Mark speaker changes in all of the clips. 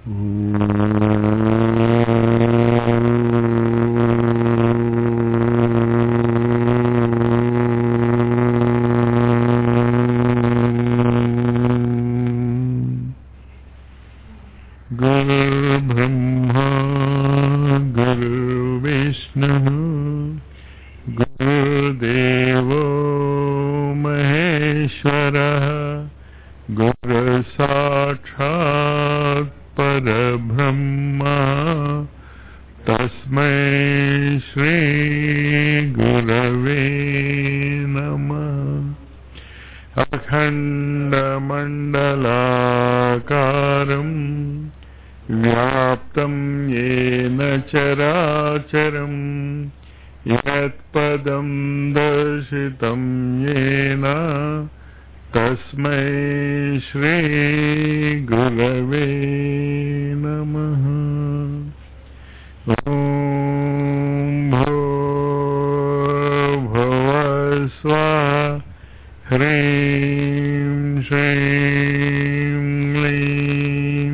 Speaker 1: गुरुर्ब्रह्मा गुरुर्विष्णुः गुरुदेवो महेश्वरः गुरुसाक्षात् परब्रह्मा तस्मै श्रीगुरवे नमः अखण्डमण्डलाकारम् व्याप्तं येन चराचरम् यत्पदं दर्शितं येन तस्मै श्रीगुरवे नमः ॐ भूर्भुवस्व ह्रीं श्रीं क्लीं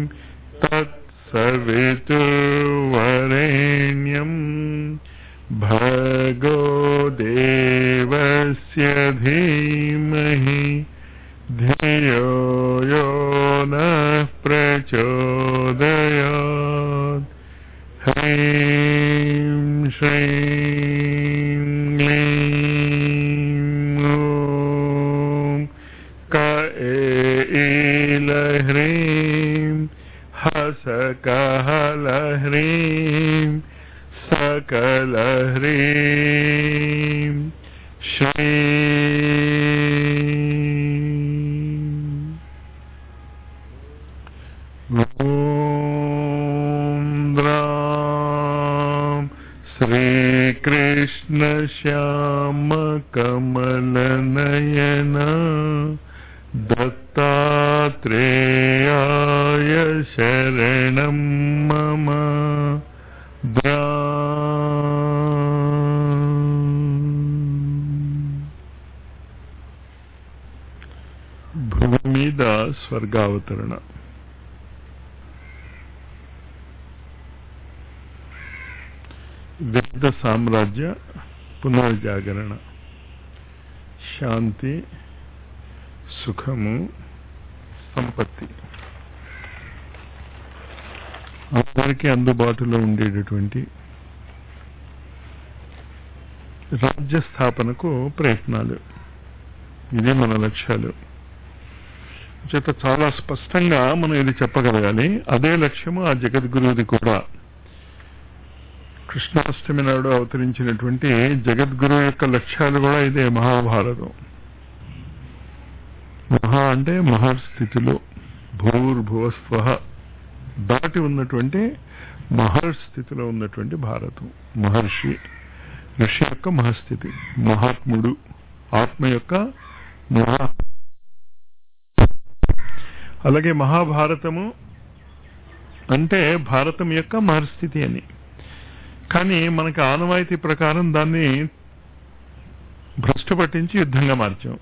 Speaker 1: तत्सवितुर्वरेण्यम् भर्गो देवस्य धीमहि धियो यो नः प्रचोदयात् ह्रीं श्रीं क्लीं ॐ क ईलह्रीं हसकहलह्रीं सकलह्रीं श्रीं ॐ द्रां श्रीकृष्णश्यामकमलनयन दत्तात्रेयाय शरणं मम భూమి మీద స్వర్గావతరణ వేద సామ్రాజ్య పునర్జాగరణ శాంతి సుఖము సంపత్తి అందరికీ అందుబాటులో ఉండేటటువంటి రాజ్య స్థాపనకు ప్రయత్నాలు ఇదే మన లక్ష్యాలు చేత చాలా స్పష్టంగా మనం ఇది చెప్పగలగాలి అదే లక్ష్యము ఆ జగద్గురువుది కూడా కృష్ణాష్టమి నాడు అవతరించినటువంటి జగద్గురు యొక్క లక్ష్యాలు కూడా ఇదే మహాభారతం మహా అంటే మహర్స్థితిలో భూర్భువస్వ దాటి ఉన్నటువంటి మహర్స్థితిలో ఉన్నటువంటి భారతం మహర్షి ఋషి యొక్క మహస్థితి మహాత్ముడు ఆత్మ యొక్క మహా అలాగే మహాభారతము అంటే భారతం యొక్క మహర్స్థితి అని కానీ మనకి ఆనవాయితీ ప్రకారం దాన్ని భ్రష్టు పట్టించి యుద్ధంగా మార్చాం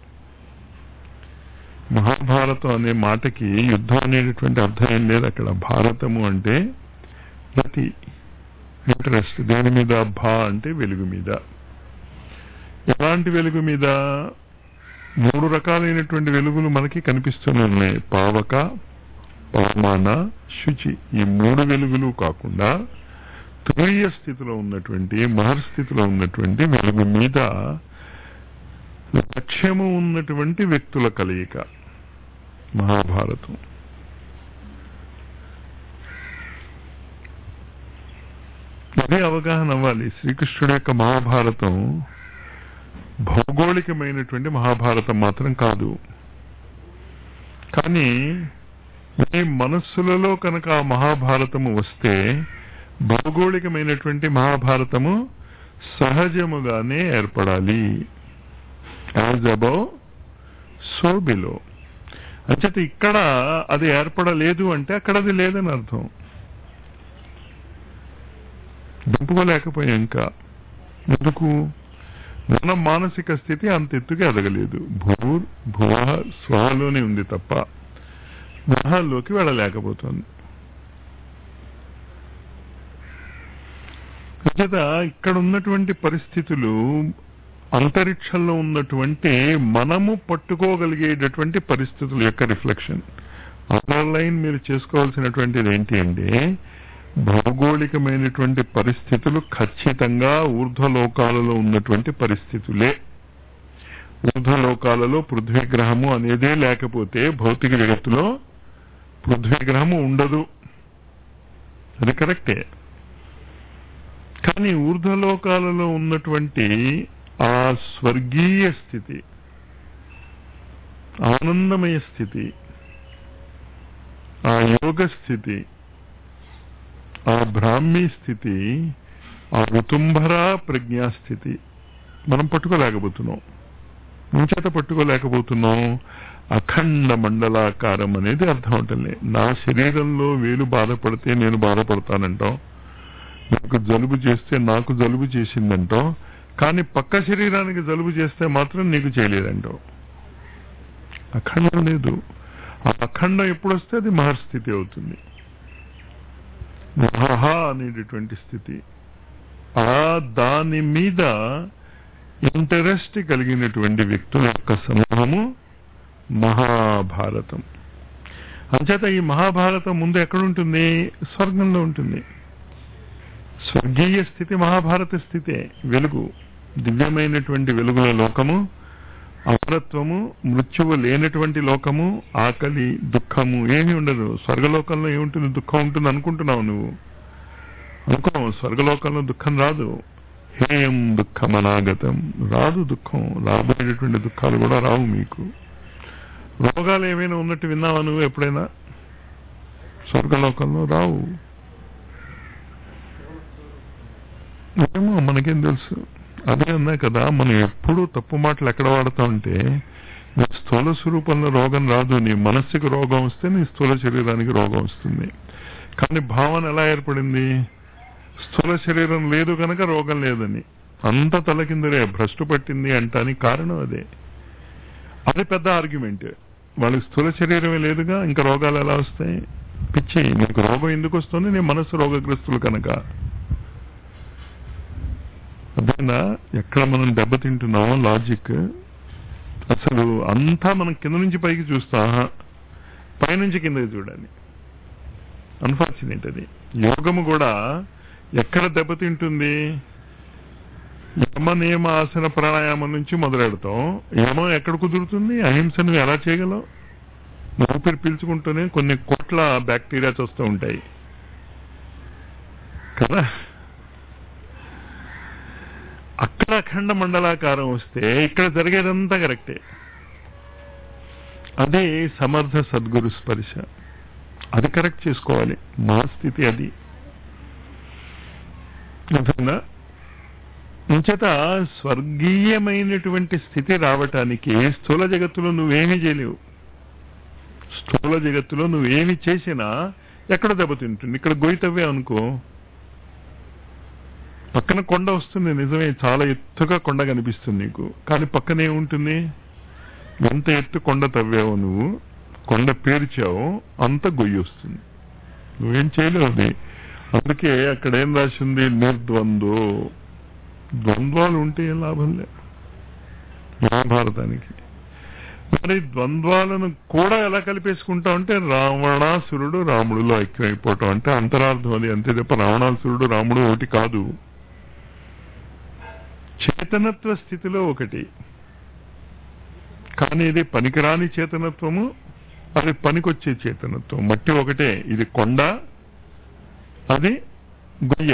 Speaker 1: మహాభారతం అనే మాటకి యుద్ధం అనేటటువంటి అర్థం ఏం లేదు అక్కడ భారతము అంటే ప్రతి ఇంట్రెస్ట్ దేని మీద భా అంటే వెలుగు మీద ఎలాంటి వెలుగు మీద మూడు రకాలైనటువంటి వెలుగులు మనకి కనిపిస్తూనే ఉన్నాయి పావక పవమాన శుచి ఈ మూడు వెలుగులు కాకుండా తురీయ స్థితిలో ఉన్నటువంటి మహర్స్థితిలో ఉన్నటువంటి వెలుగు మీద లక్ష్యము ఉన్నటువంటి వ్యక్తుల కలయిక మహాభారతం అదే అవగాహన అవ్వాలి శ్రీకృష్ణుడు యొక్క మహాభారతం భౌగోళికమైనటువంటి మహాభారతం మాత్రం కాదు కానీ మీ మనస్సులలో కనుక ఆ మహాభారతము వస్తే భౌగోళికమైనటువంటి మహాభారతము సహజముగానే ఏర్పడాలి యాజ్ అబౌ సో బిలో అంచేత ఇక్కడ అది ఏర్పడలేదు అంటే అక్కడ అది లేదని అర్థం దింపుకోలేకపోయాం ఇంకా ఎందుకు మన మానసిక స్థితి అంత ఎత్తుగా ఎదగలేదు భూర్ భువ స్వలోనే ఉంది తప్ప మహాల్లోకి వెళ్ళలేకపోతుంది అంచేత ఇక్కడ ఉన్నటువంటి పరిస్థితులు అంతరిక్షంలో ఉన్నటువంటి మనము పట్టుకోగలిగేటటువంటి పరిస్థితుల యొక్క రిఫ్లెక్షన్ అండర్లైన్ మీరు చేసుకోవాల్సినటువంటిది ఏంటి అంటే భౌగోళికమైనటువంటి పరిస్థితులు ఖచ్చితంగా ఊర్ధ్వలోకాలలో ఉన్నటువంటి పరిస్థితులే ఊర్ధ్వలోకాలలో పృథ్వీ గ్రహము అనేదే లేకపోతే భౌతిక జగత్తులో పృథ్వీ గ్రహము ఉండదు అది కరెక్టే కానీ ఊర్ధ్వలోకాలలో ఉన్నటువంటి ఆ స్వర్గీయ స్థితి ఆనందమయ స్థితి ఆ యోగ స్థితి ఆ బ్రాహ్మీ స్థితి ఆ ఋతుంభర ప్రజ్ఞాస్థితి మనం పట్టుకోలేకపోతున్నాం ముంచేత పట్టుకోలేకపోతున్నాం అఖండ మండలాకారం అనేది అర్థం ఉంటుంది నా శరీరంలో వేలు బాధపడితే నేను బాధపడతానంటాం నాకు జలుబు చేస్తే నాకు జలుబు చేసిందంటాం కానీ పక్క శరీరానికి జలుబు చేస్తే మాత్రం నీకు చేయలేదంటావు అఖండం లేదు ఆ అఖండం ఎప్పుడు వస్తే అది మహర్స్థితి అవుతుంది మహహ అనేటటువంటి స్థితి ఆ దాని మీద ఇంటరెస్ట్ కలిగినటువంటి వ్యక్తుల యొక్క సమూహము మహాభారతం అంచేత ఈ మహాభారతం ముందు ఎక్కడుంటుంది స్వర్గంలో ఉంటుంది స్వర్గీయ స్థితి మహాభారత స్థితే వెలుగు దివ్యమైనటువంటి వెలుగుల లోకము అమరత్వము మృత్యువు లేనటువంటి లోకము ఆకలి దుఃఖము ఏమీ ఉండదు స్వర్గలోకంలో ఏముంటుంది దుఃఖం ఉంటుంది అనుకుంటున్నావు నువ్వు అనుకున్నావు స్వర్గలోకంలో దుఃఖం రాదు హేయం దుఃఖం అనాగతం రాదు దుఃఖం రాబోయేటటువంటి దుఃఖాలు కూడా రావు మీకు రోగాలు ఏమైనా ఉన్నట్టు విన్నావా నువ్వు ఎప్పుడైనా స్వర్గలోకంలో రావు ఏమో మనకేం తెలుసు అదే అన్నా కదా మనం ఎప్పుడూ తప్పు మాటలు ఎక్కడ వాడుతా ఉంటే నీ స్థూల స్వరూపంలో రోగం రాదు నీ మనస్సుకి రోగం వస్తే నీ స్థూల శరీరానికి రోగం వస్తుంది కానీ భావన ఎలా ఏర్పడింది స్థూల శరీరం లేదు కనుక రోగం లేదని అంత తలకిందరే భ్రష్టు పట్టింది అంటానికి కారణం అదే అది పెద్ద ఆర్గ్యుమెంట్ వాళ్ళకి స్థూల శరీరమే లేదుగా ఇంకా రోగాలు ఎలా వస్తాయి పిచ్చి నీకు రోగం ఎందుకు వస్తుంది నీ మనస్సు రోగగ్రస్తులు కనుక అదేనా ఎక్కడ మనం దెబ్బతింటున్నామో లాజిక్ అసలు అంతా మనం కింద నుంచి పైకి చూస్తా పైనుంచి కిందకి చూడాలి అన్ఫార్చునేట్ అది యోగము కూడా ఎక్కడ దెబ్బతింటుంది యమ నియమ ఆసన ప్రాణాయామం నుంచి మొదలెడతాం యమం ఎక్కడ కుదురుతుంది అహింస నువ్వు ఎలా చేయగలవు నువ్వు ఊపిరి పీల్చుకుంటూనే కొన్ని కోట్ల బ్యాక్టీరియాస్ వస్తూ ఉంటాయి కదా అక్కడ అఖండ మండలాకారం వస్తే ఇక్కడ జరిగేదంతా కరెక్టే అదే సమర్థ సద్గురు స్పర్శ అది కరెక్ట్ చేసుకోవాలి మా స్థితి అది అర్థంగా ఇంచేత స్వర్గీయమైనటువంటి స్థితి రావటానికి స్థూల జగత్తులో నువ్వేమీ చేయలేవు స్థూల జగత్తులో నువ్వేమి చేసినా ఎక్కడ దెబ్బతింటుంది ఇక్కడ గొయ్యి అనుకో పక్కన కొండ వస్తుంది నిజమే చాలా ఎత్తుగా కొండ కనిపిస్తుంది నీకు కానీ పక్కన ఏముంటుంది ఎంత ఎత్తు కొండ తవ్వావు నువ్వు కొండ పేర్చావు అంత గొయ్యి వస్తుంది నువ్వేం చేయలేవు అది అందుకే అక్కడ ఏం రాసింది నిర్ద్వంద్వ ద్వంద్వాలు ఉంటే ఏం లాభం లేదు మహాభారతానికి మరి ద్వంద్వాలను కూడా ఎలా కలిపేసుకుంటా ఉంటే రావణాసురుడు రాముడులో ఐక్యమైపోవటం అంటే అంతరార్థం అది అంతే తప్ప రావణాసురుడు రాముడు ఒకటి కాదు చేతనత్వ స్థితిలో ఒకటి కానీ ఇది పనికిరాని చేతనత్వము అది పనికొచ్చే చేతనత్వం మట్టి ఒకటే ఇది కొండ అది గొయ్య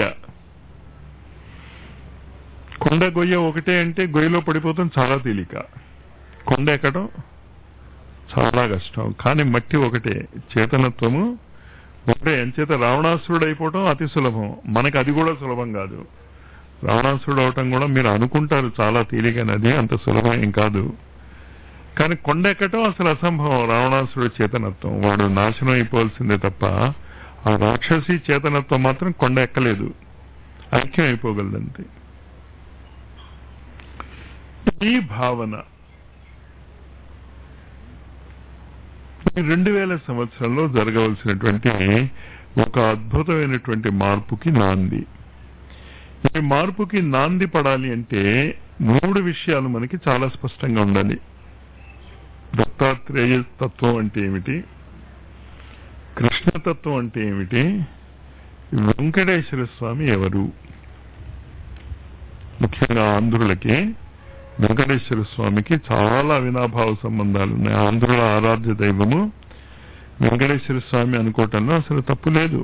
Speaker 1: కొండ గొయ్య ఒకటే అంటే గొయ్యలో పడిపోతాం చాలా తేలిక కొండ ఎక్కడం చాలా కష్టం కానీ మట్టి ఒకటే చేతనత్వము ఒకటే ఎంచేత రావణాసురుడు అయిపోవటం అతి సులభం మనకి అది కూడా సులభం కాదు రావణాసురుడు అవటం కూడా మీరు అనుకుంటారు చాలా తేలికైనది అంత సులభం ఏం కాదు కానీ కొండ ఎక్కటం అసలు అసంభవం రావణాసురుడు చేతనత్వం వాడు నాశనం అయిపోవాల్సిందే తప్ప ఆ రాక్షసి చేతనత్వం మాత్రం కొండ ఎక్కలేదు ఐక్యం అయిపోగలదంతే ఈ భావన ఈ రెండు వేల సంవత్సరంలో జరగవలసినటువంటి ఒక అద్భుతమైనటువంటి మార్పుకి నాంది ఈ మార్పుకి నాంది పడాలి అంటే మూడు విషయాలు మనకి చాలా స్పష్టంగా ఉండాలి దత్తాత్రేయ తత్వం అంటే ఏమిటి కృష్ణతత్వం అంటే ఏమిటి వెంకటేశ్వర స్వామి ఎవరు ముఖ్యంగా ఆంధ్రులకి వెంకటేశ్వర స్వామికి చాలా అవినాభావ సంబంధాలు ఉన్నాయి ఆంధ్రుల ఆరాధ్య దైవము వెంకటేశ్వర స్వామి అనుకోవటంలో అసలు తప్పు లేదు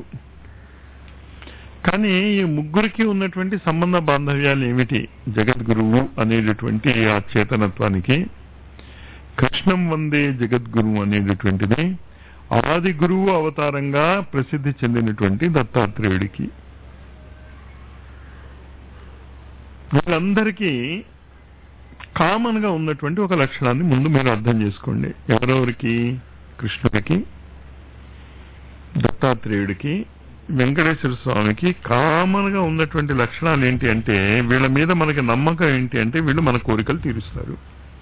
Speaker 1: కానీ ఈ ముగ్గురికి ఉన్నటువంటి సంబంధ బాంధవ్యాలు ఏమిటి జగద్గురువు అనేటటువంటి ఆ చేతనత్వానికి కృష్ణం వందే జగద్గురువు అనేటటువంటిది ఆది గురువు అవతారంగా ప్రసిద్ధి చెందినటువంటి దత్తాత్రేయుడికి వీళ్ళందరికీ కామన్ గా ఉన్నటువంటి ఒక లక్షణాన్ని ముందు మీరు అర్థం చేసుకోండి ఎవరెవరికి కృష్ణుడికి దత్తాత్రేయుడికి వెంకటేశ్వర స్వామికి కామన్ గా ఉన్నటువంటి లక్షణాలు ఏంటి అంటే వీళ్ళ మీద మనకి నమ్మకం ఏంటి అంటే వీళ్ళు మన కోరికలు తీరుస్తారు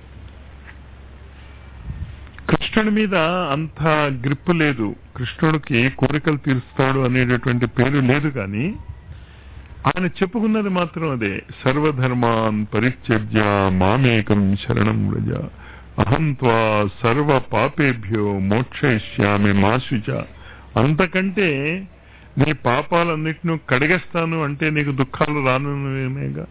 Speaker 1: కృష్ణుడి మీద అంత గ్రిప్ లేదు కృష్ణుడికి కోరికలు తీరుస్తాడు అనేటటువంటి పేరు లేదు కానీ ఆయన చెప్పుకున్నది మాత్రం అదే సర్వధర్మాన్ పరిత్యజ్య మామేకం శరణం వ్రజ అహం త్వా సర్వ పాపేభ్యో మోక్షయిష్యామి మాశుచ అంతకంటే నీ పాపాలన్నిటిని కడిగేస్తాను అంటే నీకు దుఃఖాలు రానునేగా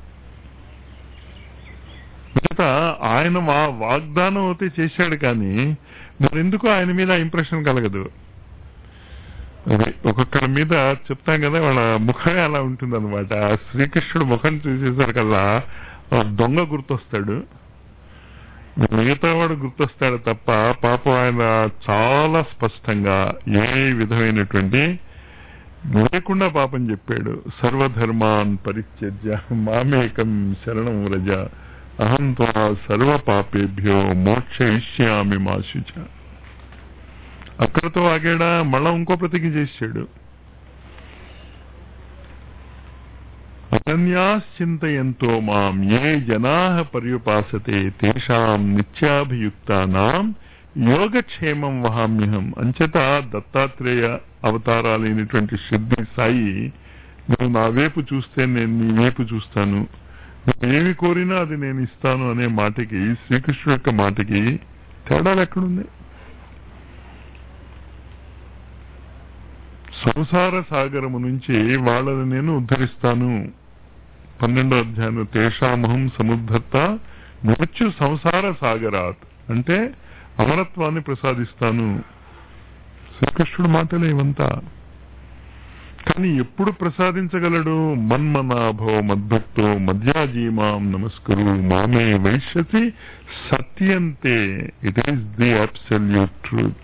Speaker 1: మిగతా ఆయన వా వాగ్దానం అయితే చేశాడు కానీ మరెందుకు ఆయన మీద ఇంప్రెషన్ కలగదు అదే ఒక్కొక్కరి మీద చెప్తాం కదా వాళ్ళ ముఖమే అలా ఉంటుంది అనమాట శ్రీకృష్ణుడు ముఖం చూసేసరి కదా దొంగ గుర్తొస్తాడు మిగతా వాడు గుర్తొస్తాడు తప్ప పాపం ఆయన చాలా స్పష్టంగా ఏ విధమైనటువంటి లేకుండా పాపం చెప్పాడు సర్వధర్మాన్ పరిత్యజ్య మామేకం శరణం వ్రజ అహం త్వా సర్వ పాపేభ్యో మోక్షయిష్యామి మాశుచ అక్కడతో ఆగాడా మళ్ళా ఇంకో ప్రతిజ్ఞ చేశాడు అనన్యాశ్చింతయంతో మాం ఏ జనా పర్యుపాసతే తేషాం నిత్యాభియుక్తానాం యోగక్షేమం వహామ్యహం అంచేత దత్తాత్రేయ అవతారాలైనటువంటి సిద్ధి సాయి నువ్వు నా వైపు చూస్తే నేను నీ వైపు చూస్తాను నువ్వు ఏమి కోరినా అది నేను ఇస్తాను అనే మాటకి శ్రీకృష్ణుడు యొక్క మాటకి తేడాలు ఎక్కడుంది సంసార సాగరము నుంచి వాళ్ళని నేను ఉద్ధరిస్తాను పన్నెండో అధ్యాయం తేషామహం సముద్ధర్త మృత్యు సంసార సాగరాత్ అంటే అమరత్వాన్ని ప్రసాదిస్తాను శ్రీకృష్ణుడు మాటలే ఇవంతా కానీ ఎప్పుడు ప్రసాదించగలడు మన్మనాభో మద్భక్తో మధ్యాజీమాం నమస్కరు మామే వైశ్యసి సత్యంతే it is the absolute truth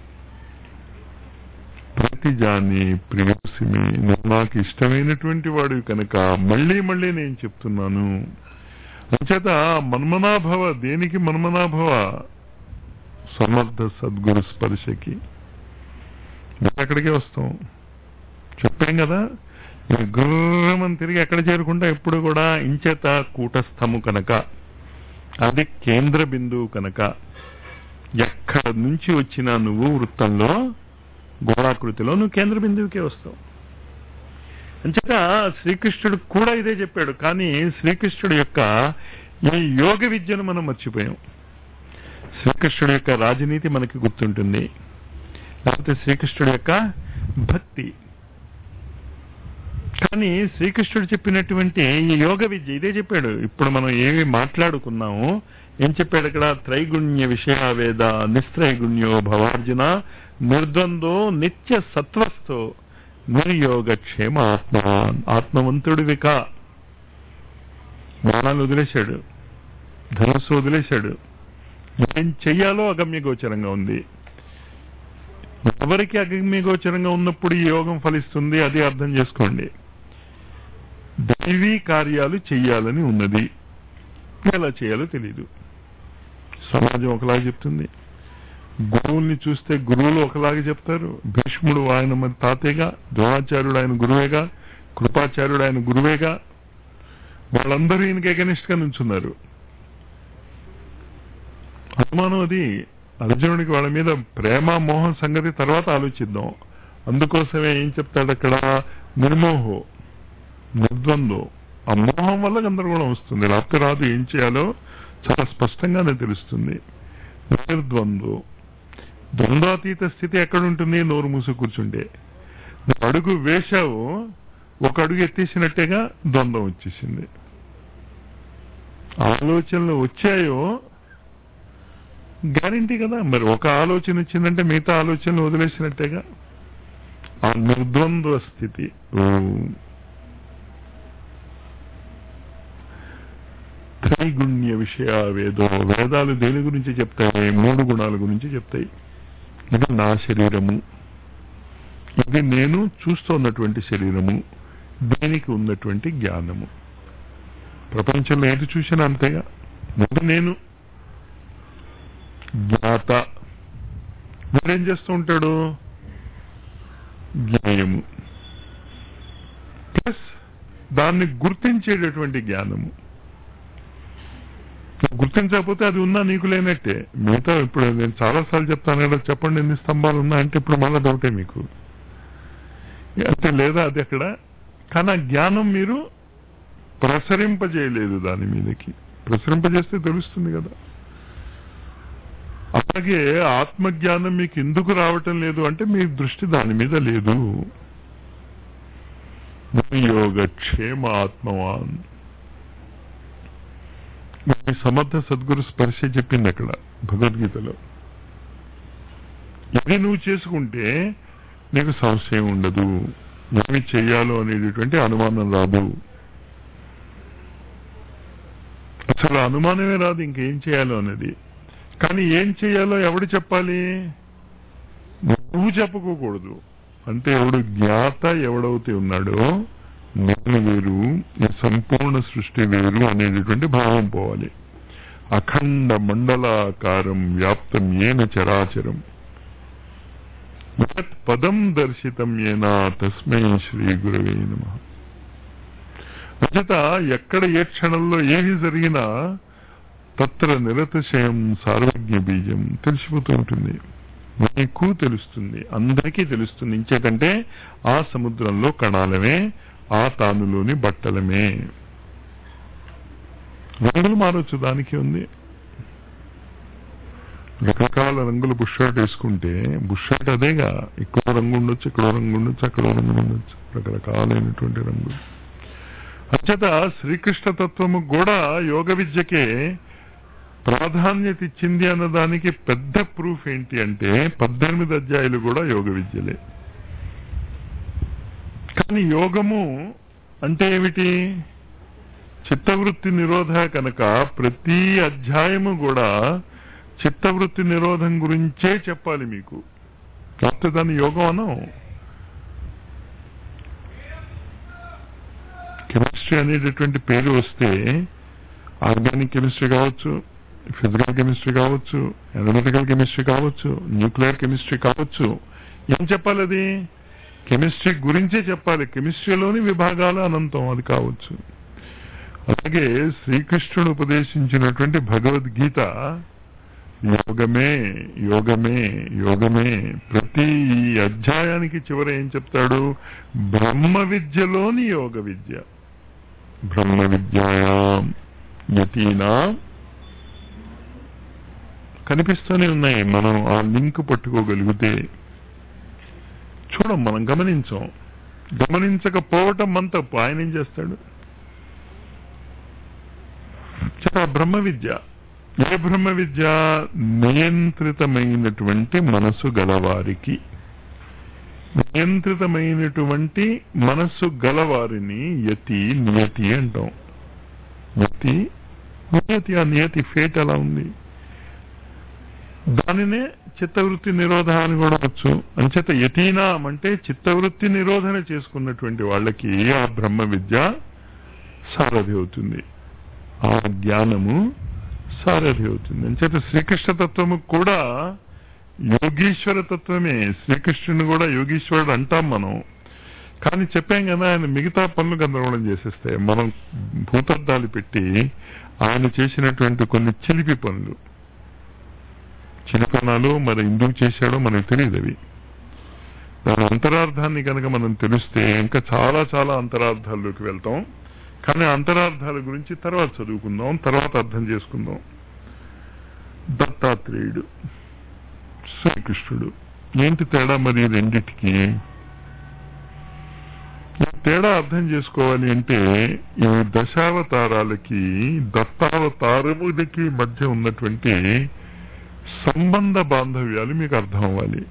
Speaker 1: ప్రతిజాని ప్రియసిమి నువ్వు నాకు ఇష్టమైనటువంటి వాడు కనుక మళ్ళీ మళ్ళీ నేను చెప్తున్నాను అంచేత మన్మనాభవ దేనికి మన్మనాభవ సమర్థ సద్గురు స్పర్శకి మేము అక్కడికే వస్తాం చెప్పాం కదా గుర్రమని తిరిగి ఎక్కడ చేరుకుంటా ఎప్పుడు కూడా ఇంచేత కూటస్థము కనుక అది కేంద్ర బిందువు కనుక ఎక్కడ నుంచి వచ్చినా నువ్వు వృత్తంలో గోళాకృతిలో నువ్వు కేంద్ర బిందువుకే వస్తావు అంచేత శ్రీకృష్ణుడు కూడా ఇదే చెప్పాడు కానీ శ్రీకృష్ణుడు యొక్క ఈ యోగ విద్యను మనం మర్చిపోయాం శ్రీకృష్ణుడు యొక్క రాజనీతి మనకి గుర్తుంటుంది లేకపోతే శ్రీకృష్ణుడు యొక్క భక్తి కానీ శ్రీకృష్ణుడు చెప్పినటువంటి ఈ యోగ విద్య ఇదే చెప్పాడు ఇప్పుడు మనం ఏమి మాట్లాడుకున్నామో ఏం చెప్పాడు ఇక్కడ త్రైగుణ్య విషయావేద నిస్త్రైగుణ్యో భవార్జున నిర్ద్వందో నిత్య సత్వస్థో నిర్యోగ క్షేమ ఆత్మ ఆత్మవంతుడివి కా బాణాలు వదిలేశాడు ధనస్సు వదిలేశాడు ఏం చెయ్యాలో అగమ్య గోచరంగా ఉంది ఎవరికి అగమ్య గోచరంగా ఉన్నప్పుడు ఈ యోగం ఫలిస్తుంది అది అర్థం చేసుకోండి దైవీ కార్యాలు చెయ్యాలని ఉన్నది ఎలా చేయాలో తెలియదు సమాజం ఒకలాగా చెప్తుంది గురువుల్ని చూస్తే గురువులు ఒకలాగా చెప్తారు భీష్ముడు ఆయన మరి తాతేగా ద్రోణాచార్యుడు ఆయన గురువేగా కృపాచార్యుడు ఆయన గురువేగా వాళ్ళందరూ ఈయనకి ఎగనిస్ట్ గా నుంచున్నారు అనుమానం అది అర్జునుడికి వాళ్ళ మీద ప్రేమ మోహం సంగతి తర్వాత ఆలోచిద్దాం అందుకోసమే ఏం చెప్తాడు అక్కడ నిర్మోహో నిర్ద్వంద్వం ఆ మోహం వల్ల గందరగోళం వస్తుంది లేకపోతే రాదు ఏం చేయాలో చాలా స్పష్టంగానే తెలుస్తుంది నిర్ద్వంద్వం ద్వంద్వాతీత స్థితి ఎక్కడ ఉంటుంది నోరు మూసి కూర్చుంటే నువ్వు అడుగు వేశావు ఒక అడుగు ఎత్తేసినట్టేగా ద్వంద్వం వచ్చేసింది ఆలోచనలు వచ్చాయో గ్యారంటీ కదా మరి ఒక ఆలోచన వచ్చిందంటే మిగతా ఆలోచనలు వదిలేసినట్టేగా ఆ నిర్ద్వంద్వ స్థితి ఓం. త్రైగుణ్య విషయ వేదో వేదాలు దేని గురించి చెప్తాయి మూడు గుణాల గురించి చెప్తాయి ఇది నా శరీరము ఇది నేను చూస్తున్నటువంటి శరీరము దీనికి ఉన్నటువంటి జ్ఞానము ప్రపంచంలో ఏది చూసినా అంతేగా ముందు నేను జ్ఞాత వీడేం చేస్తూ ఉంటాడు జ్ఞేయము ప్లస్ దాన్ని గుర్తించేటటువంటి జ్ఞానము గుర్తించకపోతే అది ఉన్నా నీకు లేనట్టే మిగతా ఇప్పుడు నేను చాలాసార్లు చెప్తాను కదా చెప్పండి ఎన్ని స్తంభాలు ఉన్నా అంటే ఇప్పుడు మళ్ళా డౌటే మీకు అంటే లేదా అది అక్కడ కానీ ఆ జ్ఞానం మీరు ప్రసరింపజేయలేదు దాని మీదకి ప్రసరింపజేస్తే తెలుస్తుంది కదా అలాగే ఆత్మజ్ఞానం మీకు ఎందుకు రావటం లేదు అంటే మీ దృష్టి దాని మీద లేదు యోగ క్షేమ ఆత్మవాన్ మీ సమర్థ సద్గురు స్పర్శ చెప్పింది అక్కడ భగవద్గీతలో ఇది నువ్వు చేసుకుంటే నీకు సంశయం ఉండదు ఏమి చెయ్యాలో అనేటటువంటి అనుమానం రాదు అసలు అనుమానమే రాదు ఇంకేం చేయాలో అనేది కానీ ఏం చేయాలో ఎవడు చెప్పాలి నువ్వు చెప్పుకోకూడదు అంటే ఎవడు జ్ఞాత ఎవడవుతే ఉన్నాడో నేను వేరు ఈ సంపూర్ణ సృష్టి వేరు అనేటటువంటి భావం పోవాలి అఖండ మండలాకారం వ్యాప్తం ఏన చరాచరం యత్ పదం దర్శితం ఏనా తస్మై శ్రీ గురవే నమ అంచేత ఎక్కడ ఏ క్షణంలో ఏమి జరిగినా తత్ర నిరతిశయం సార్వజ్ఞ బీజం తెలిసిపోతూ ఉంటుంది మీకు తెలుస్తుంది అందరికీ తెలుస్తుంది ఇంచేకంటే ఆ సముద్రంలో కణాలమే ఆ తానులోని బట్టలమే రంగులు మారొచ్చు దానికి ఉంది రకరకాల రంగులు బుష్ షర్ట్ వేసుకుంటే బుష్ షర్ట్ అదేగా ఇక్కడ రంగు ఉండొచ్చు ఇక్కడ రంగు ఉండొచ్చు అక్కడ రంగు ఉండొచ్చు రకరకాలైనటువంటి రంగులు అంచేత శ్రీకృష్ణ తత్వము కూడా యోగ విద్యకే ప్రాధాన్యత ఇచ్చింది అన్నదానికి పెద్ద ప్రూఫ్ ఏంటి అంటే పద్దెనిమిది అధ్యాయులు కూడా యోగ విద్యలే కానీ యోగము అంటే ఏమిటి చిత్తవృత్తి నిరోధ కనుక ప్రతి అధ్యాయము కూడా చిత్తవృత్తి నిరోధం గురించే చెప్పాలి మీకు కాకపోతే దాన్ని యోగం అనం కెమిస్ట్రీ అనేటటువంటి పేరు వస్తే ఆర్గానిక్ కెమిస్ట్రీ కావచ్చు ఫిజికల్ కెమిస్ట్రీ కావచ్చు అనలిటికల్ కెమిస్ట్రీ కావచ్చు న్యూక్లియర్ కెమిస్ట్రీ కావచ్చు ఏం చెప్పాలి అది కెమిస్ట్రీ గురించే చెప్పాలి కెమిస్ట్రీలోని విభాగాలు అనంతం అది కావచ్చు అలాగే శ్రీకృష్ణుడు ఉపదేశించినటువంటి భగవద్గీత యోగమే యోగమే యోగమే ప్రతి ఈ అధ్యాయానికి చివర ఏం చెప్తాడు బ్రహ్మ విద్యలోని యోగ విద్య బ్రహ్మ విద్యాయాం యతీనా కనిపిస్తూనే ఉన్నాయి మనం ఆ లింక్ పట్టుకోగలిగితే చూడం మనం గమనించాం గమనించకపోవటం మన తప్పు ఆయన ఏం చేస్తాడు చెప్ప బ్రహ్మ విద్య ఏ బ్రహ్మ విద్య నియంత్రితమైనటువంటి మనసు గలవారికి నియంత్రితమైనటువంటి మనస్సు గలవారిని యతి నియతి అంటాం యతి నియతి ఆ నియతి ఫేట్ అలా ఉంది దానినే చిత్తవృత్తి నిరోధ అని కూడా వచ్చు అంచేత యతీనాం అంటే చిత్తవృత్తి నిరోధన చేసుకున్నటువంటి వాళ్ళకి ఆ బ్రహ్మ విద్య సారథి అవుతుంది ఆ జ్ఞానము సారథి అవుతుంది అంచేత శ్రీకృష్ణ తత్వము కూడా యోగీశ్వర తత్వమే శ్రీకృష్ణుని కూడా యోగీశ్వరుడు అంటాం మనం కానీ చెప్పాం కదా ఆయన మిగతా పనులు గందరగోళం చేసేస్తాయి మనం భూతద్దాలు పెట్టి ఆయన చేసినటువంటి కొన్ని చిలిపి పనులు చిలిపనాలు మరి ఎందుకు చేశాడో మనకు తెలియదు అవి దాని అంతరార్థాన్ని కనుక మనం తెలిస్తే ఇంకా చాలా చాలా అంతరార్థాల్లోకి వెళ్తాం కానీ అంతరార్థాల గురించి తర్వాత చదువుకుందాం తర్వాత అర్థం చేసుకుందాం దత్తాత్రేయుడు శ్రీకృష్ణుడు ఏంటి తేడా మరి రెండిటికి ఈ తేడా అర్థం చేసుకోవాలి అంటే ఈ దశావతారాలకి దత్తావతారములకి మధ్య ఉన్నటువంటి సంబంధ బాంధవ్యాలు మీకు అర్థం అవ్వాలి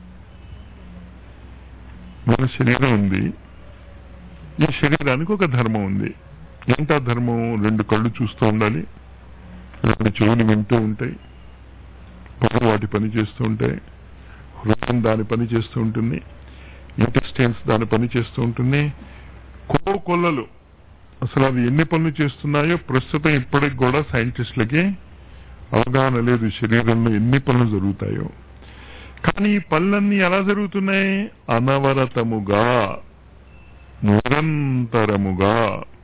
Speaker 1: మన శరీరం ఉంది ఈ శరీరానికి ఒక ధర్మం ఉంది ఏంటా ధర్మం రెండు కళ్ళు చూస్తూ ఉండాలి రెండు చెవులు వింటూ ఉంటాయి పనులు వాటి పని చేస్తూ ఉంటాయి హృదయం దాని పని చేస్తూ ఉంటుంది ఇంటెస్టైన్స్ దాని పని చేస్తూ ఉంటుంది కో కొల్లలు అసలు అవి ఎన్ని పనులు చేస్తున్నాయో ప్రస్తుతం ఇప్పటికి కూడా సైంటిస్టులకి అవగాహన లేదు శరీరంలో ఎన్ని పనులు జరుగుతాయో కానీ ఈ పనులన్నీ ఎలా జరుగుతున్నాయి అనవరతముగా నిరంతరముగా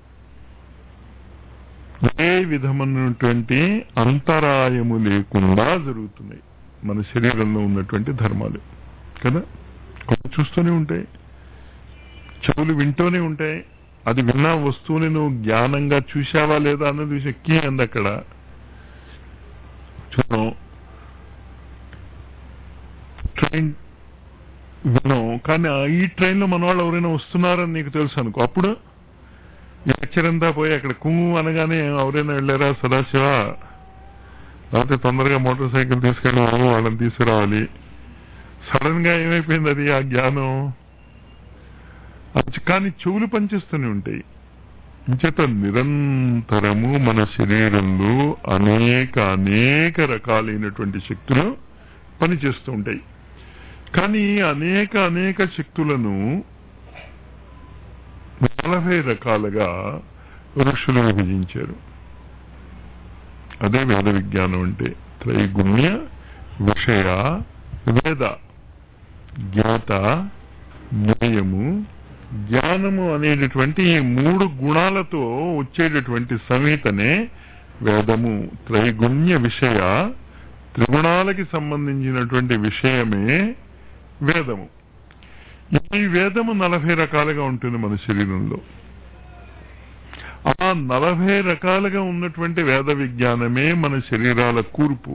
Speaker 1: ఏ విధమైనటువంటి అంతరాయము లేకుండా జరుగుతున్నాయి మన శరీరంలో ఉన్నటువంటి ధర్మాలు కదా కొన్ని చూస్తూనే ఉంటాయి చెవులు వింటూనే ఉంటాయి అది విన్న వస్తువుని నువ్వు జ్ఞానంగా చూశావా లేదా అన్నది శక్తి అంది అక్కడ చూడం ట్రైన్ విన్నాం కానీ ఆ ఈ ట్రైన్లో మన వాళ్ళు ఎవరైనా వస్తున్నారని నీకు తెలుసు అనుకో అప్పుడు ఈ లెక్చర్ అంతా పోయి అక్కడ కుమ్ము అనగానే ఎవరైనా వెళ్ళారా సదాశివ లేకపోతే తొందరగా మోటార్ సైకిల్ తీసుకెళ్ళి వాళ్ళని తీసుకురావాలి సడన్ గా ఏమైపోయింది అది ఆ జ్ఞానం అది కానీ చెవులు పనిచేస్తూనే ఉంటాయి ఇంచేత నిరంతరము మన శరీరంలో అనేక అనేక రకాలైనటువంటి శక్తులు పనిచేస్తూ ఉంటాయి కానీ ఈ అనేక అనేక శక్తులను నలభై రకాలుగా ఋషులు విభజించారు అదే వేద విజ్ఞానం అంటే త్రైగుణ్య విషయ వేద జ్ఞాత జ్ఞేయము జ్ఞానము అనేటటువంటి ఈ మూడు గుణాలతో వచ్చేటటువంటి సంహితనే వేదము త్రైగుణ్య విషయ త్రిగుణాలకి సంబంధించినటువంటి విషయమే వేదము ఈ వేదము నలభై రకాలుగా ఉంటుంది మన శరీరంలో ఆ నలభై రకాలుగా ఉన్నటువంటి వేద విజ్ఞానమే మన శరీరాల కూర్పు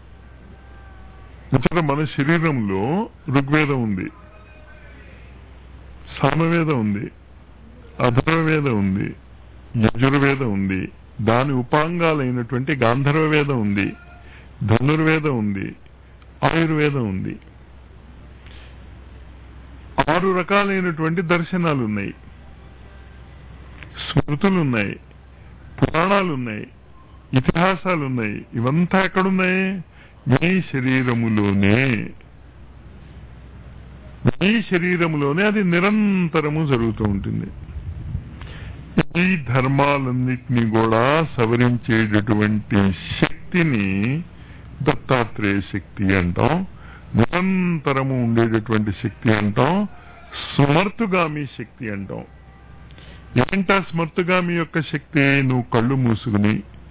Speaker 1: ఇతర మన శరీరంలో ఋగ్వేదం ఉంది సామవేదం ఉంది అధర్వవేదం ఉంది యజుర్వేదం ఉంది దాని ఉపాంగాలైనటువంటి గాంధర్వ వేదం ఉంది ధనుర్వేదం ఉంది ఆయుర్వేదం ఉంది ఆరు రకాలైనటువంటి దర్శనాలు ఉన్నాయి స్మృతులు ఉన్నాయి పురాణాలు ఉన్నాయి ఇతిహాసాలు ఉన్నాయి ఇవంతా ఎక్కడున్నాయి మీ శరీరములోనే మీ శరీరములోనే అది నిరంతరము జరుగుతూ ఉంటుంది ఈ ధర్మాలన్నిటినీ కూడా సవరించేటటువంటి శక్తిని దత్తాత్రేయ శక్తి అంటాం నిరంతరము ఉండేటటువంటి శక్తి అంటాం స్మర్తుగామి శక్తి అంటాం ఏంటా స్మర్తుగామి యొక్క శక్తి నువ్వు కళ్ళు మూసుకుని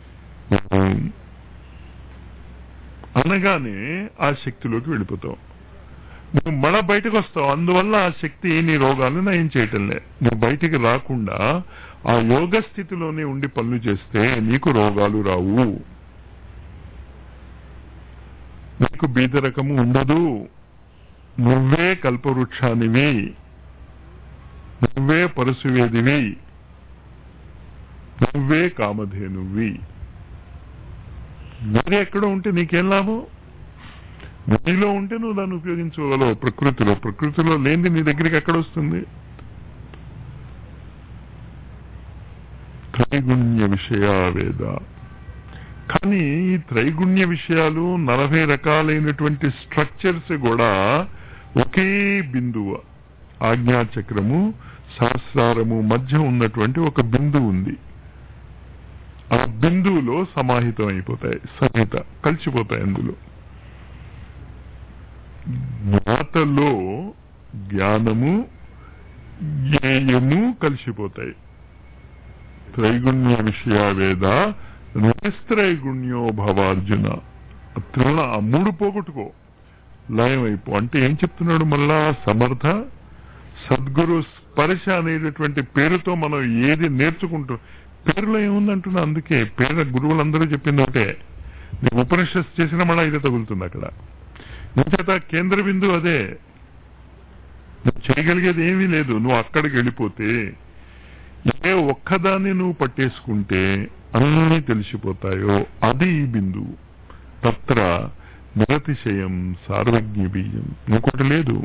Speaker 1: అనగానే ఆ శక్తిలోకి వెళ్ళిపోతావు నువ్వు మళ్ళా బయటకు వస్తావు అందువల్ల ఆ శక్తి నీ రోగాలను నయం చేయటంలే నువ్వు బయటికి రాకుండా ఆ యోగ స్థితిలోనే ఉండి పనులు చేస్తే నీకు రోగాలు రావు నీకు బీదరకము ఉండదు నువ్వే కల్పవృక్షానివి నువ్వే పరశువేదివి నువ్వే కామధేనువి వేరే ఎక్కడో ఉంటే నీకేం లాభం నీలో ఉంటే నువ్వు దాన్ని ఉపయోగించుకోగలవు ప్రకృతిలో ప్రకృతిలో లేనిది నీ దగ్గరికి ఎక్కడ వస్తుంది త్రైగుణ్య విషయావేద కానీ ఈ త్రైగుణ్య విషయాలు నలభై రకాలైనటువంటి స్ట్రక్చర్స్ కూడా ఒకే బిందువు ఆజ్ఞాచక్రము సహస్రారము మధ్య ఉన్నటువంటి ఒక బిందువు ఉంది ఆ బిందువులో సమాహితం అయిపోతాయి సంహిత కలిసిపోతాయి అందులో జ్ఞాతలో జ్ఞానము జ్ఞేయము కలిసిపోతాయి త్రైగుణ్య విషయావేద నిస్త్రైగుణ్యో భవార్జున త్రిగుణ ఆ మూడు పోగొట్టుకో లయం అయిపో అంటే ఏం చెప్తున్నాడు మళ్ళా సమర్థ సద్గురు స్పర్శ అనేటటువంటి పేరుతో మనం ఏది నేర్చుకుంటూ పేరులో ఏముందంటున్నా అందుకే పేరు గురువులందరూ చెప్పింది ఒకటే నీ ఉపనిషత్తు చేసిన మళ్ళీ ఇదే తగులుతుంది అక్కడ ఇంచేత కేంద్ర బిందువు అదే నువ్వు చేయగలిగేది ఏమీ లేదు నువ్వు అక్కడికి వెళ్ళిపోతే ఏ ఒక్కదాన్ని నువ్వు పట్టేసుకుంటే అన్నీ తెలిసిపోతాయో అది ఈ బిందువు తత్ర నిరతిశయం సార్వజ్ఞ బీజం ఇంకోటి లేదు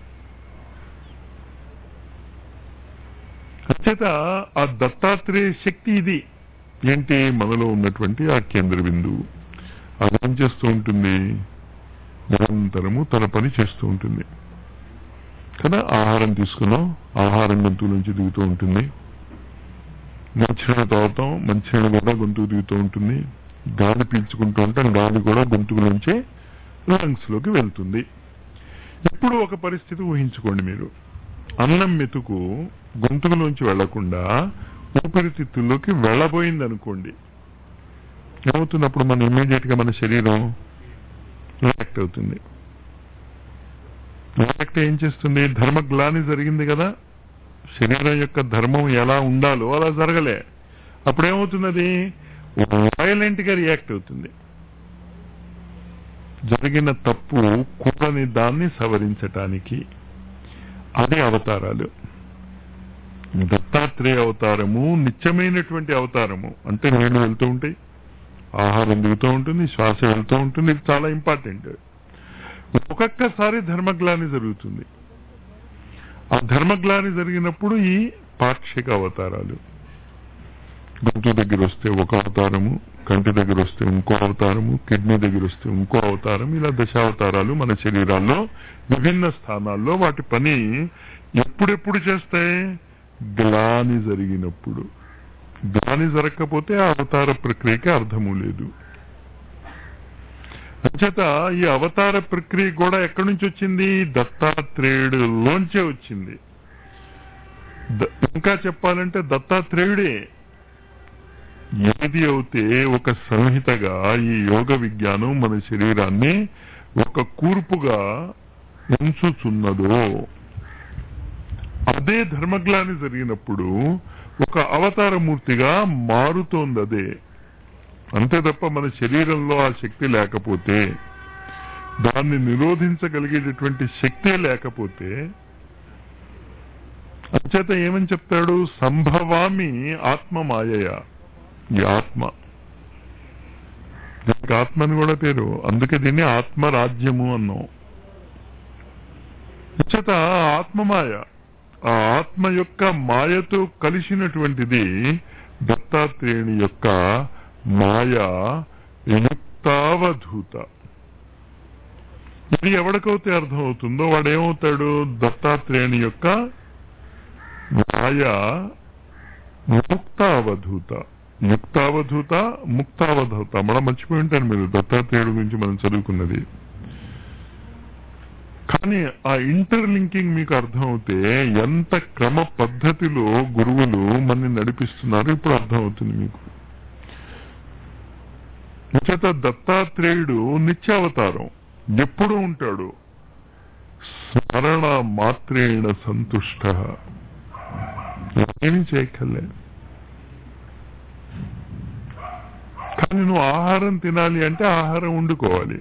Speaker 1: అంచేత ఆ దత్తాత్రేయ శక్తి ఇది ఏంటి మనలో ఉన్నటువంటి ఆ కేంద్ర బిందువు అదేం చేస్తూ ఉంటుంది నిరంతరము తన పని చేస్తూ ఉంటుంది కదా ఆహారం తీసుకున్నాం ఆహారం గొంతు నుంచి దిగుతూ ఉంటుంది మంచినీళ్ళు తాగుతాం మంచినీళ్ళు కూడా గొంతుకు దిగుతూ ఉంటుంది గాలి పీల్చుకుంటూ ఉంటాం గాలి కూడా గొంతుకు నుంచే లంగ్స్ లోకి వెళ్తుంది ఇప్పుడు ఒక పరిస్థితి ఊహించుకోండి మీరు అన్నం మెతుకు గొంతుకులోంచి వెళ్లకుండా ఊపిరితిత్తుల్లోకి వెళ్ళబోయింది అనుకోండి ఏమవుతుంది అప్పుడు మన ఇమీడియట్ గా మన శరీరం రియాక్ట్ అవుతుంది రియాక్ట్ ఏం చేస్తుంది ధర్మగ్లాని జరిగింది కదా శరీరం యొక్క ధర్మం ఎలా ఉండాలో అలా జరగలే అప్పుడేమవుతున్నది వైలెంట్ గా రియాక్ట్ అవుతుంది జరిగిన తప్పు కూడని దాన్ని సవరించటానికి అదే అవతారాలు దత్తాత్రేయ అవతారము నిత్యమైనటువంటి అవతారము అంటే నీళ్లు వెళ్తూ ఉంటాయి ఆహారం దిగుతూ ఉంటుంది శ్వాస వెళ్తూ ఉంటుంది ఇది చాలా ఇంపార్టెంట్ ఒక్కొక్కసారి ధర్మగ్లాని జరుగుతుంది ఆ ధర్మగ్లాని జరిగినప్పుడు ఈ పాక్షిక అవతారాలు గొంతు దగ్గర వస్తే ఒక అవతారము కంటి దగ్గర వస్తే ఇంకో అవతారము కిడ్నీ దగ్గర వస్తే ఇంకో అవతారం ఇలా దశావతారాలు మన శరీరాల్లో విభిన్న స్థానాల్లో వాటి పని ఎప్పుడెప్పుడు చేస్తాయి గ్లాని జరిగినప్పుడు గ్లాని జరగకపోతే ఆ అవతార ప్రక్రియకి అర్థము లేదు అంచేత ఈ అవతార ప్రక్రియ కూడా ఎక్కడి నుంచి వచ్చింది దత్తాత్రేయుడు లోంచే వచ్చింది ద- ఇంకా చెప్పాలంటే దత్తాత్రేయుడే ఏది అయితే ఒక సంహితగా ఈ యోగ విజ్ఞానం మన శరీరాన్ని ఒక కూర్పుగా ఉంచుచున్నదో అదే ధర్మగ్లాని జరిగినప్పుడు ఒక అవతారమూర్తిగా మారుతోంది అదే అంతే తప్ప మన శరీరంలో ఆ శక్తి లేకపోతే దాన్ని నిరోధించగలిగేటటువంటి శక్తే లేకపోతే అంచేత ఏమని చెప్తాడు సంభవామి ఆత్మ మాయయ ఈ ఆత్మ దీనికి ఆత్మ అని కూడా పేరు అందుకే దీన్ని ఆత్మరాజ్యము అన్నాం అంచేత ఆత్మమాయ ఆ ఆత్మ యొక్క మాయతో కలిసినటువంటిది దత్తాత్రేయుని యొక్క మాయ యుక్తావధూత ఇది ఎవడికైతే అర్థమవుతుందో వాడు ఏమవుతాడు దత్తాత్రేయుని యొక్క మాయ ముక్తావధూత యుక్తావధూత ముక్తావధూత మనం మర్చిపోయి ఉంటారు మీరు దత్తాత్రేయుడు గురించి మనం చదువుకున్నది కానీ ఆ ఇంటర్ లింకింగ్ మీకు అర్థమవుతే ఎంత క్రమ పద్ధతిలో గురువులు మనని నడిపిస్తున్నారు ఇప్పుడు అర్థమవుతుంది మీకు చేత దత్తాత్రేయుడు నిత్యావతారం ఎప్పుడు ఉంటాడు స్మరణ మాత్రేణ సంతుష్ట ఏమి చేయక్కర్లే కానీ నువ్వు ఆహారం తినాలి అంటే ఆహారం వండుకోవాలి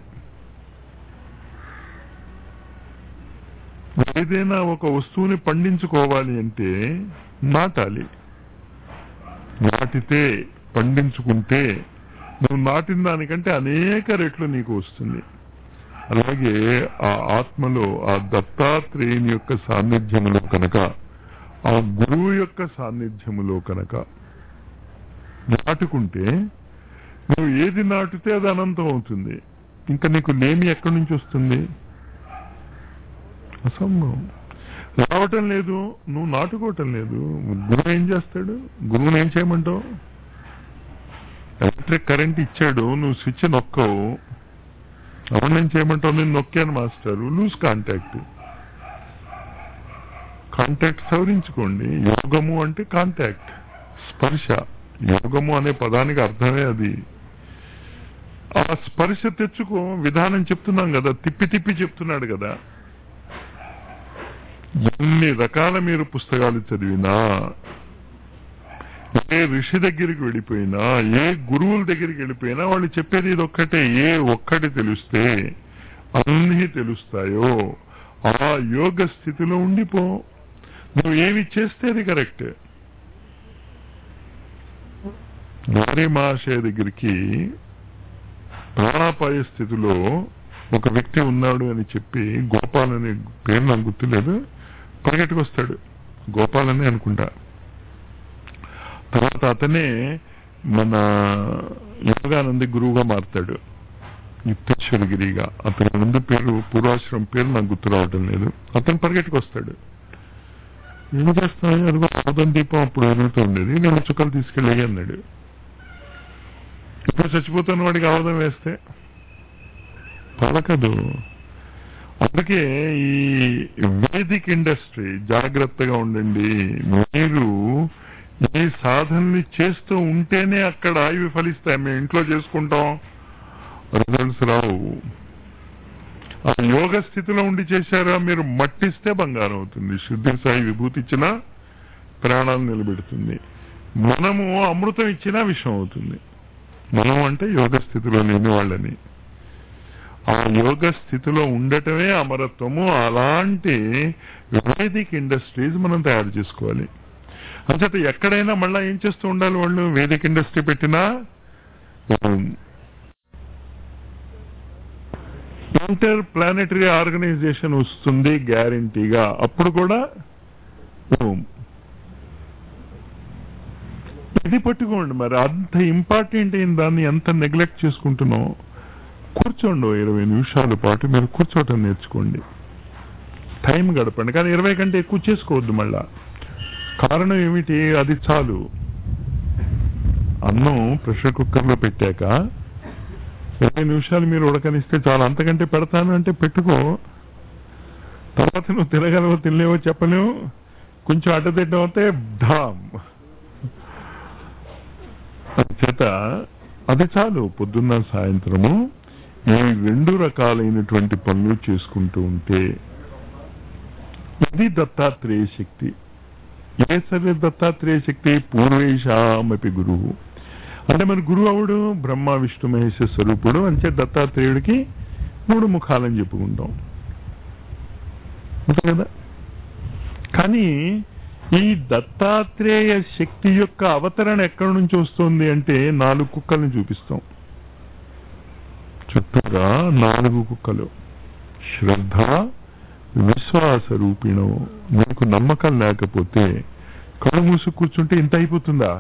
Speaker 1: ఏదైనా ఒక వస్తువుని పండించుకోవాలి అంటే నాటాలి నాటితే పండించుకుంటే నువ్వు నాటిన దానికంటే అనేక రెట్లు నీకు వస్తుంది అలాగే ఆ ఆత్మలో ఆ దత్తాత్రేయుని యొక్క సాన్నిధ్యములో కనుక ఆ గురువు యొక్క సాన్నిధ్యములో కనుక నాటుకుంటే నువ్వు ఏది నాటితే అది అనంతం అవుతుంది ఇంకా నీకు లేమి ఎక్కడి నుంచి వస్తుంది అసంభవం రావటం లేదు నువ్వు నాటుకోవటం లేదు గురువు ఏం చేస్తాడు గురువుని ఏం చేయమంటావు ఎలక్ట్రిక్ కరెంట్ ఇచ్చాడు నువ్వు స్విచ్ నొక్కవు అవును నేను చేయమంటావు నేను నొక్కాను మాస్టర్ లూజ్ కాంటాక్ట్ కాంటాక్ట్ సవరించుకోండి యోగము అంటే కాంటాక్ట్ స్పర్శ యోగము అనే పదానికి అర్థమే అది ఆ స్పర్శ తెచ్చుకో విధానం చెప్తున్నాం కదా తిప్పి తిప్పి చెప్తున్నాడు కదా ఎన్ని రకాల మీరు పుస్తకాలు చదివినా ఏ ఋషి దగ్గరికి వెళ్ళిపోయినా ఏ గురువుల దగ్గరికి వెళ్ళిపోయినా వాళ్ళు చెప్పేది ఇది ఒక్కటే ఏ ఒక్కటి తెలిస్తే అన్నీ తెలుస్తాయో ఆ యోగ స్థితిలో ఉండిపో నువ్వు ఏమి చేస్తే అది కరెక్ట్ నారీ మహాశయ దగ్గరికి ప్రాణాపాయ స్థితిలో ఒక వ్యక్తి ఉన్నాడు అని చెప్పి గోపాల్ అనే పేరు నాకు గుర్తులేదు పరిగెట్టుకొస్తాడు గోపాల్ అని అనుకుంటా తర్వాత అతనే మన యోగానంది గురువుగా మారుతాడు యుక్తేశ్వరగిరిగా అతని ముందు పేరు పూర్వాశ్రమం పేరు నాకు గుర్తు రావటం లేదు అతను పరిగెట్టుకొస్తాడు ఏం చేస్తాను అదిగో ఆవుదం దీపం అప్పుడు ఎదుగుతూ ఉండేది నేను చుక్కలు తీసుకెళ్ళి అన్నాడు ఇప్పుడు చచ్చిపోతున్న వాడికి ఆవుదం వేస్తే పలకదు అందుకే ఈ వేదిక్ ఇండస్ట్రీ జాగ్రత్తగా ఉండండి మీరు ఈ సాధనని చేస్తూ ఉంటేనే అక్కడ ఇవి ఫలిస్తాయి మేము ఇంట్లో చేసుకుంటాం రిజల్ట్స్ రావు ఆ యోగ స్థితిలో ఉండి చేశారా మీరు మట్టిస్తే బంగారం అవుతుంది శుద్ధి సాయి విభూతి ఇచ్చినా ప్రాణాలు నిలబెడుతుంది మనము అమృతం ఇచ్చినా విషం అవుతుంది మనం అంటే యోగ స్థితిలో లేని వాళ్ళని ఆ యోగ స్థితిలో ఉండటమే అమరత్వము అలాంటి వేదిక్ ఇండస్ట్రీస్ మనం తయారు చేసుకోవాలి అంచేత ఎక్కడైనా మళ్ళా ఏం చేస్తూ ఉండాలి వాళ్ళు వేదిక్ ఇండస్ట్రీ పెట్టినా ఇంటర్ ప్లానెటరీ ఆర్గనైజేషన్ వస్తుంది గ్యారంటీగా అప్పుడు కూడా ఓం ఇది పట్టుకోండి మరి అంత ఇంపార్టెంట్ అయిన దాన్ని ఎంత నెగ్లెక్ట్ చేసుకుంటున్నాం కూర్చోండి ఓ ఇరవై నిమిషాల పాటు మీరు కూర్చోవటం నేర్చుకోండి టైం గడపండి కానీ ఇరవై కంటే ఎక్కువ చేసుకోవద్దు మళ్ళా కారణం ఏమిటి అది చాలు అన్నం ప్రెషర్ కుక్కర్లో పెట్టాక ఇరవై నిమిషాలు మీరు ఉడకనిస్తే చాలు అంతకంటే పెడతాను అంటే పెట్టుకో తర్వాత నువ్వు తినగలవో తినలేవో చెప్పలేవు కొంచెం అడ్డదిడ్డం అయితే ఢామ్ చేత అది చాలు పొద్దున్న సాయంత్రము ఈ రెండు రకాలైనటువంటి పనులు చేసుకుంటూ ఉంటే ఇది దత్తాత్రేయ శక్తి ఏ సరే దత్తాత్రేయ శక్తి పూర్వేశామపి గురువు అంటే మన గురువు అవుడు బ్రహ్మ విష్ణు మహేశ్వర స్వరూపుడు అంటే దత్తాత్రేయుడికి మూడు ముఖాలని చెప్పుకుంటాం అంతే కదా కానీ ఈ దత్తాత్రేయ శక్తి యొక్క అవతరణ ఎక్కడి నుంచి వస్తుంది అంటే నాలుగు కుక్కల్ని చూపిస్తాం చుట్టూరా నాలుగు కుక్కలు శ్రద్ధ విశ్వాస రూపిణం నీకు నమ్మకం లేకపోతే కళ్ళు మూసు కూర్చుంటే ఇంత అయిపోతుందా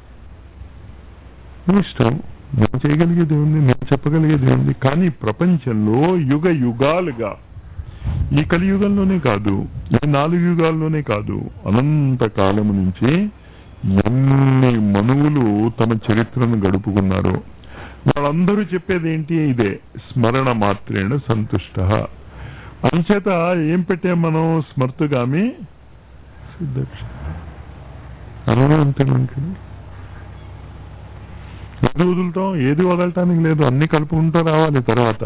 Speaker 1: నీ ఇష్టం నేను చేయగలిగేది ఉంది నేను చెప్పగలిగేది ఉంది కానీ ప్రపంచంలో యుగ యుగాలుగా ఈ కలియుగంలోనే కాదు ఈ నాలుగు యుగాల్లోనే కాదు అనంత కాలము నుంచి ఎన్ని మనువులు తమ చరిత్రను గడుపుకున్నారు వాళ్ళందరూ చెప్పేది ఏంటి ఇదే స్మరణ మాత్రేణ సంతుష్ట అంచేత ఏం పెట్టాం మనం స్మర్తుగామి సిద్ధక్ష అనగా అంతే మనకి ఏది వదులుతాం ఏది వదలటానికి లేదు అన్ని కలుపుకుంటూ రావాలి తర్వాత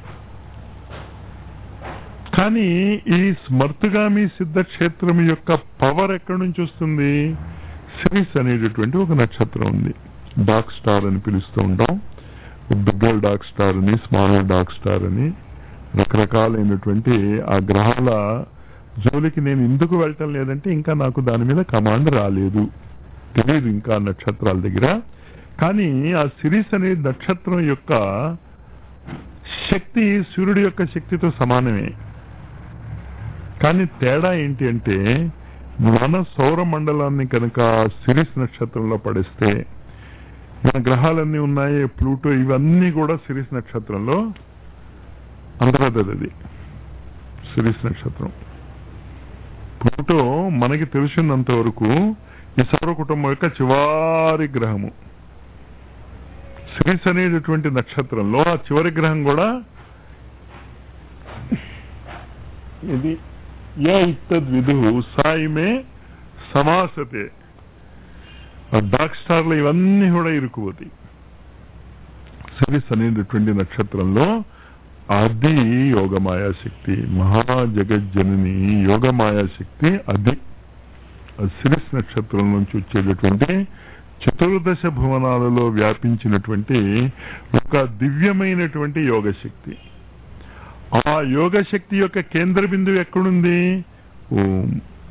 Speaker 1: కానీ ఈ స్మర్తుగామి సిద్ధక్షేత్రం యొక్క పవర్ ఎక్కడి నుంచి వస్తుంది సిరిస్ అనేటటువంటి ఒక నక్షత్రం ఉంది డార్క్ స్టార్ అని పిలుస్తూ ఉంటాం బిగ్గర్ డార్క్ స్టార్ అని స్మాలర్ డార్క్ స్టార్ అని రకరకాలైనటువంటి ఆ గ్రహాల జోలికి నేను ఎందుకు వెళ్ళటం లేదంటే ఇంకా నాకు దాని మీద కమాండ్ రాలేదు తెలియదు ఇంకా నక్షత్రాల దగ్గర కానీ ఆ సిరీస్ అనే నక్షత్రం యొక్క శక్తి సూర్యుడి యొక్క శక్తితో సమానమే కానీ తేడా ఏంటి అంటే మన సౌర మండలాన్ని కనుక సిరిస్ నక్షత్రంలో పడిస్తే మన గ్రహాలన్నీ ఉన్నాయి ప్లూటో ఇవన్నీ కూడా సిరిస్ నక్షత్రంలో అంతర్గతది సిరిస్ నక్షత్రం ప్లూటో మనకి తెలిసినంత వరకు ఈ సౌర కుటుంబం యొక్క చివరి గ్రహము సిరిస్ అనేటటువంటి నక్షత్రంలో ఆ చివరి గ్రహం కూడా ఇది ఏ ఇత్తద్విధు సాయిమే సమాసతే ఆ డార్క్ స్టార్లు ఇవన్నీ కూడా ఇరుకుపోతాయి సిరిస్ అనేటటువంటి నక్షత్రంలో అది యోగమాయా శక్తి మహాజగజ్జనని యోగమాయా శక్తి అది సిరిస్ నక్షత్రం నుంచి వచ్చేటటువంటి చతుర్దశ భువనాలలో వ్యాపించినటువంటి ఒక దివ్యమైనటువంటి యోగశక్తి ఆ యోగశక్తి యొక్క కేంద్ర బిందువు ఎక్కడుంది ఓం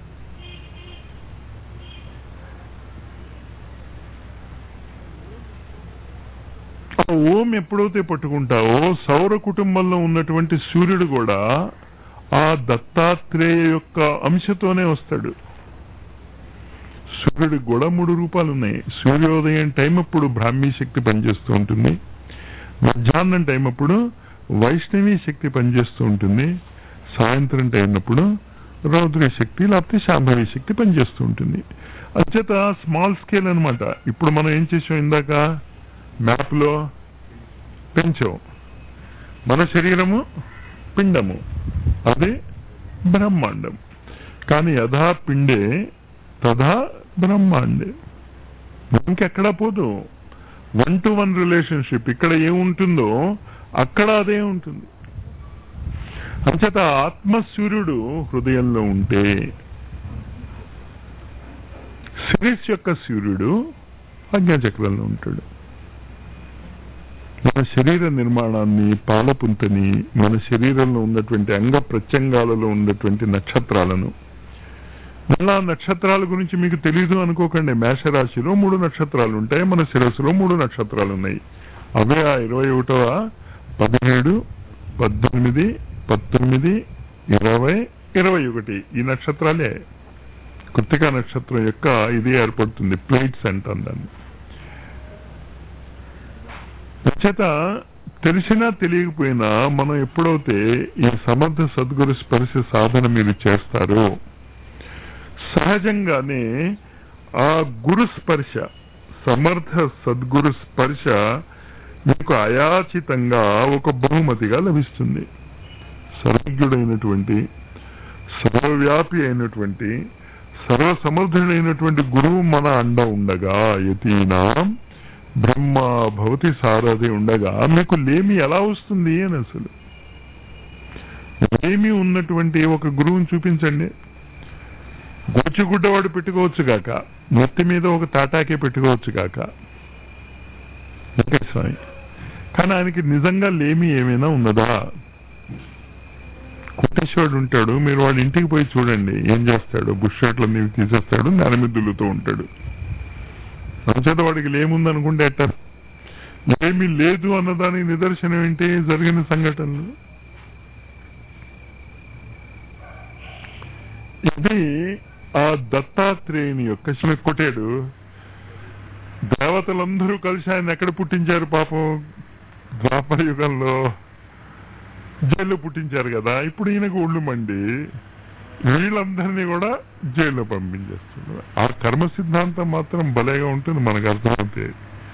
Speaker 1: ఆ ఓం ఎప్పుడైతే పట్టుకుంటావో సౌర కుటుంబంలో ఉన్నటువంటి సూర్యుడు కూడా ఆ దత్తాత్రేయ యొక్క అంశతోనే వస్తాడు సూర్యుడికి కూడా మూడు రూపాలు ఉన్నాయి సూర్యోదయం టైం అప్పుడు బ్రాహ్మీ శక్తి పనిచేస్తూ ఉంటుంది మధ్యాహ్నం టైం అప్పుడు వైష్ణవి శక్తి పనిచేస్తూ ఉంటుంది సాయంత్రం టైం అప్పుడు రౌద్ర శక్తి లేకపోతే శాంభవి శక్తి పనిచేస్తూ ఉంటుంది అంచేత స్మాల్ స్కేల్ అన్నమాట ఇప్పుడు మనం ఏం చేసాం ఇందాక మ్యాప్లో పెంచాం మన శరీరము పిండము అదే బ్రహ్మాండం కానీ యథా పిండే తథా బ్రహ్మాండే ఇంకెక్కడా పోదు వన్ టు వన్ రిలేషన్షిప్ ఇక్కడ ఏముంటుందో అక్కడ అదే ఉంటుంది అంచేత ఆత్మసూర్యుడు హృదయంలో ఉంటే శిరస్ యొక్క సూర్యుడు అజ్ఞాచక్రంలో ఉంటాడు మన శరీర నిర్మాణాన్ని పాలపుంతని మన శరీరంలో ఉన్నటువంటి అంగ ప్రత్యంగాలలో ఉన్నటువంటి నక్షత్రాలను మళ్ళా నక్షత్రాల గురించి మీకు తెలీదు అనుకోకండి మేషరాశిలో మూడు నక్షత్రాలు ఉంటాయి మన శిరస్సులో మూడు నక్షత్రాలు ఉన్నాయి అవే ఆ ఇరవై ఒకటవ పదిహేడు పద్దెనిమిది పంతొమ్మిది ఇరవై ఇరవై ఒకటి ఈ నక్షత్రాలే కృతికా నక్షత్రం యొక్క ఇది ఏర్పడుతుంది ప్లేట్స్ అంటాం దాన్ని చేత తెలిసినా తెలియకపోయినా మనం ఎప్పుడైతే ఈ సమర్థ సద్గురు స్పర్శ సాధన మీరు చేస్తారో సహజంగానే ఆ గురు స్పర్శ సమర్థ సద్గురు స్పర్శ మీకు అయాచితంగా ఒక బహుమతిగా లభిస్తుంది సర్వజ్ఞుడైనటువంటి సర్వవ్యాపి అయినటువంటి సర్వసమర్థుడైనటువంటి గురువు మన అండ ఉండగా యతీనాం బ్రహ్మ భవతి సారథి ఉండగా మీకు లేమి ఎలా వస్తుంది అని అసలు లేమి ఉన్నటువంటి ఒక గురువుని చూపించండి గోచిగుడ్డవాడు పెట్టుకోవచ్చు కాక నెత్తి మీద ఒక తాటాకే పెట్టుకోవచ్చు కాక ఓకే స్వామి కానీ ఆయనకి నిజంగా లేమి ఏమైనా ఉన్నదా కుట్టేశ్వరుడు ఉంటాడు మీరు వాడి ఇంటికి పోయి చూడండి ఏం చేస్తాడు బుష్ షర్ట్లన్నీ తీసేస్తాడు నేల మీద దుల్లుతూ ఉంటాడు అంచేత వాడికి లేముందనుకుంటే ఎట్ట ఏమీ లేదు అన్నదానికి నిదర్శనం ఏంటి జరిగిన సంఘటనలు ఇది ఆ దత్తాత్రేయుని యొక్క శివ కొట్టాడు దేవతలందరూ కలిసి ఆయన ఎక్కడ పుట్టించారు పాపం ద్వాపర యుగంలో జైల్లో పుట్టించారు కదా ఇప్పుడు ఈయనకు ఒళ్ళు మండి వీళ్ళందరినీ కూడా జైల్లో పంపించేస్తున్నారు ఆ కర్మ సిద్ధాంతం మాత్రం భలేగా ఉంటుంది మనకు అర్థమవుతే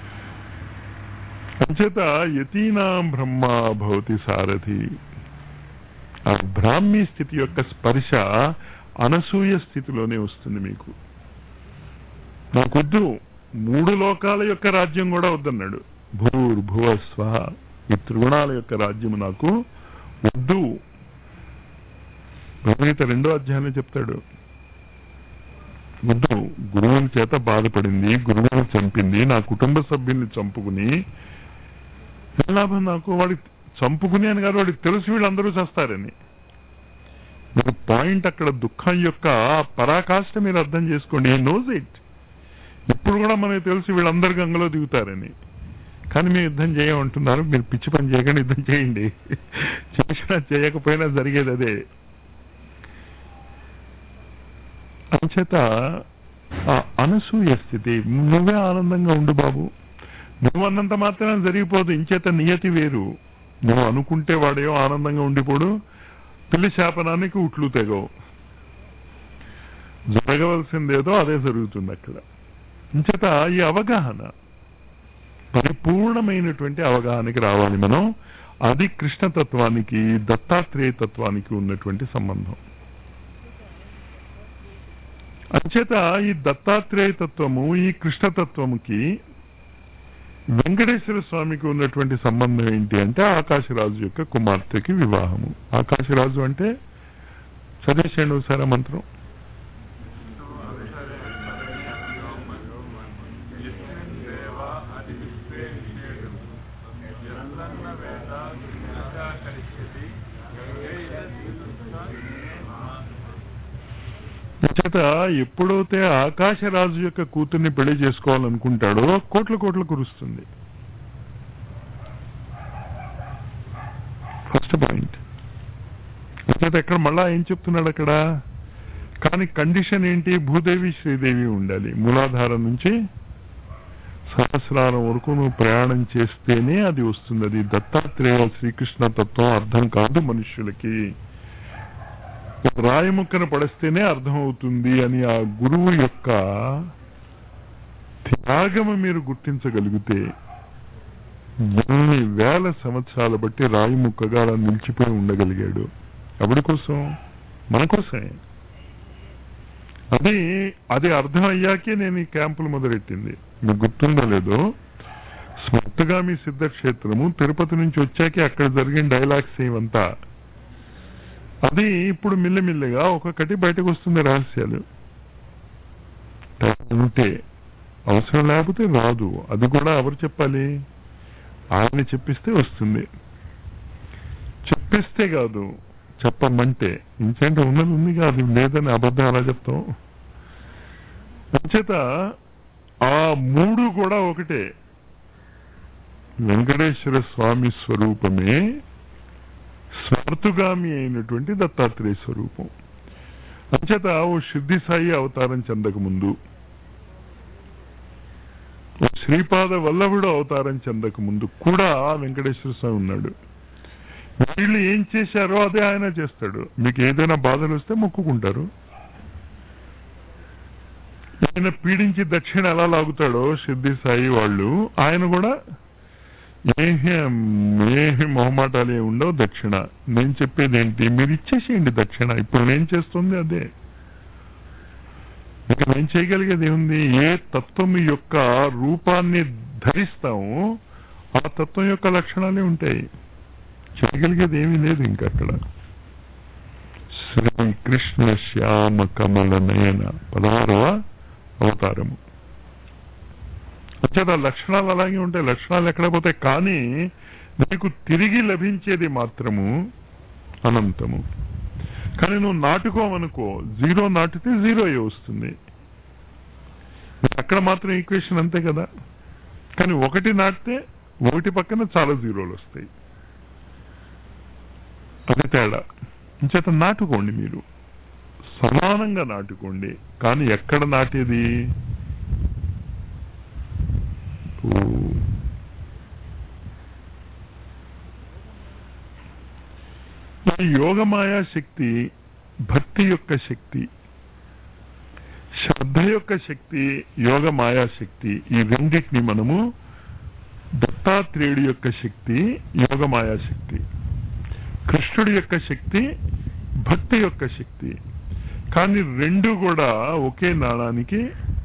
Speaker 1: అంచేత యతీనాం బ్రహ్మ భవతి సారథి ఆ బ్రాహ్మీ స్థితి యొక్క స్పర్శ అనసూయ స్థితిలోనే వస్తుంది మీకు నాకొద్దు మూడు లోకాల యొక్క రాజ్యం కూడా వద్దన్నాడు భూర్ భువ స్వ ఈ త్రిగుణాల యొక్క రాజ్యం నాకు వద్దు భగవద్గీత రెండో అధ్యాయంలో చెప్తాడు వద్దు గురువుని చేత బాధపడింది గురువుని చంపింది నా కుటుంబ సభ్యుల్ని చంపుకుని ఏం లాభం నాకు వాడికి చంపుకుని అని కాదు వాడికి తెలుసు వీళ్ళందరూ చేస్తారని మీరు పాయింట్ అక్కడ దుఃఖం యొక్క పరాకాష్ట మీరు అర్థం చేసుకోండి నోజ్ ఇట్ ఇప్పుడు కూడా మనకు తెలుసు వీళ్ళందరూ గంగలో దిగుతారని కానీ మేము యుద్ధం చేయమంటున్నారు మీరు పిచ్చి పని చేయకుండా యుద్ధం చేయండి చేసినా చేయకపోయినా జరిగేది అదే అంచేత ఆ అనసూయ స్థితి నువ్వే ఆనందంగా ఉండు బాబు నువ్వు అన్నంత మాత్రం జరిగిపోదు ఇంచేత నియతి వేరు నువ్వు అనుకుంటే వాడేయో ఆనందంగా ఉండిపోడు పిల్లి శాపనానికి ఉట్లు తెగవు జరగవలసిందేదో అదే జరుగుతుంది అక్కడ ఇంచేత ఈ అవగాహన పరిపూర్ణమైనటువంటి అవగాహనకి రావాలి మనం అది కృష్ణతత్వానికి దత్తాత్రేయ తత్వానికి ఉన్నటువంటి సంబంధం అంచేత ఈ దత్తాత్రేయ తత్వము ఈ కృష్ణతత్వముకి వెంకటేశ్వర స్వామికి ఉన్నటువంటి సంబంధం ఏంటి అంటే ఆకాశరాజు యొక్క కుమార్తెకి వివాహము ఆకాశరాజు అంటే చదివేసేయండి ఒకసారి ఆ మంత్రం చేత ఎప్పుడైతే ఆకాశరాజు యొక్క కూతుర్ని పెళ్లి చేసుకోవాలనుకుంటాడో కోట్ల కోట్లు కురుస్తుంది ఫస్ట్ పాయింట్ చేత ఎక్కడ మళ్ళా ఏం చెప్తున్నాడు అక్కడ కానీ కండిషన్ ఏంటి భూదేవి శ్రీదేవి ఉండాలి మూలాధారం నుంచి సహస్రారం వరకు నువ్వు ప్రయాణం చేస్తేనే అది వస్తుంది అది దత్తాత్రేయ శ్రీకృష్ణ తత్వం అర్థం కాదు మనుష్యులకి రాయి ముక్కను పడిస్తేనే అర్థమవుతుంది అని ఆ గురువు యొక్క త్యాగము మీరు గుర్తించగలిగితే ఎన్ని వేల సంవత్సరాల బట్టి రాయి ముక్కగా అలా నిలిచిపోయి ఉండగలిగాడు ఎవరి కోసం మన కోసమే అది అది అర్థం అయ్యాకే నేను ఈ క్యాంపులు మొదలెట్టింది మీకు గుర్తుందో లేదో స్మర్తగామి సిద్ధక్షేత్రము తిరుపతి నుంచి వచ్చాకే అక్కడ జరిగిన డైలాగ్స్ ఏమంతా అది ఇప్పుడు మిల్లమిల్లిగా ఒక్కొక్కటి బయటకు వస్తుంది రహస్యాలు ఉంటే అవసరం లేకపోతే రాదు అది కూడా ఎవరు చెప్పాలి ఆయన చెప్పిస్తే వస్తుంది చెప్పిస్తే కాదు చెప్పమంటే ఇంకేంటే ఉన్నది ఉంది కాదు లేదని అబద్ధం అలా చెప్తాం అంచేత ఆ మూడు కూడా ఒకటే వెంకటేశ్వర స్వామి స్వరూపమే స్వార్థుగామి అయినటువంటి దత్తాత్రేయ స్వరూపం అంచేత ఓ సిద్ధి సాయి అవతారం చెందక ముందు ఓ శ్రీపాద వల్లభుడు అవతారం చెందక ముందు కూడా వెంకటేశ్వర స్వామి ఉన్నాడు వీళ్ళు ఏం చేశారో అదే ఆయన చేస్తాడు మీకు ఏదైనా బాధలు వస్తే మొక్కుకుంటారు ఆయన పీడించి దక్షిణ ఎలా లాగుతాడో సిద్ధి సాయి వాళ్ళు ఆయన కూడా ఏమి ఏమి మొహమాటాలు ఏమి ఉండవు దక్షిణ నేను చెప్పేది ఏంటి మీరు ఇచ్చేసేయండి దక్షిణ ఇప్పుడు నేను చేస్తుంది అదే ఇక నేను చేయగలిగేది ఏముంది ఏ తత్వం యొక్క రూపాన్ని ధరిస్తామో ఆ తత్వం యొక్క లక్షణాలే ఉంటాయి చేయగలిగేది ఏమీ లేదు ఇంకా అక్కడ శ్రీకృష్ణ శ్యామ కమల నయన పదహారవ అవతారము వచ్చేది ఆ లక్షణాలు అలాగే ఉంటాయి లక్షణాలు ఎక్కడ పోతాయి కానీ నీకు తిరిగి లభించేది మాత్రము అనంతము కానీ నువ్వు నాటుకోవనుకో జీరో నాటితే జీరో వస్తుంది అక్కడ మాత్రం ఈక్వేషన్ అంతే కదా కానీ ఒకటి నాటితే ఒకటి పక్కన చాలా జీరోలు వస్తాయి అది తేడా చేత నాటుకోండి మీరు సమానంగా నాటుకోండి కానీ ఎక్కడ నాటేది ఈ యోగమాయా శక్తి భక్తి యొక్క శక్తి శ్రద్ధ యొక్క శక్తి యోగ మాయా శక్తి ఈ రెండింటిని మనము దత్తాత్రేయుడి యొక్క శక్తి యోగ మాయా శక్తి కృష్ణుడి యొక్క శక్తి భక్తి యొక్క శక్తి కానీ రెండు కూడా ఒకే నాణానికి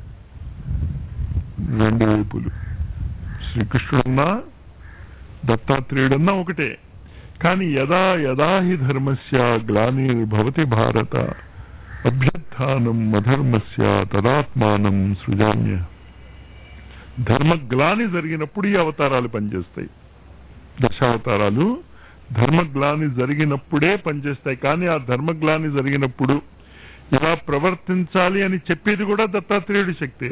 Speaker 1: రెండు వైపులు శ్రీకృష్ణుడున్నా దత్తాత్రేయుడన్నా ఒకటే కానీ యదా యదా హి ధర్మస్య గ్లానిర్భవతి భారత అభ్యుత్నం అధర్మస్య తదాత్మానం సృజామ్య ధర్మగ్లాని జరిగినప్పుడు ఈ అవతారాలు పనిచేస్తాయి దశావతారాలు ధర్మగ్లాని జరిగినప్పుడే పనిచేస్తాయి కానీ ఆ ధర్మగ్లాని జరిగినప్పుడు ఇలా ప్రవర్తించాలి అని చెప్పేది కూడా దత్తాత్రేయుడి శక్తి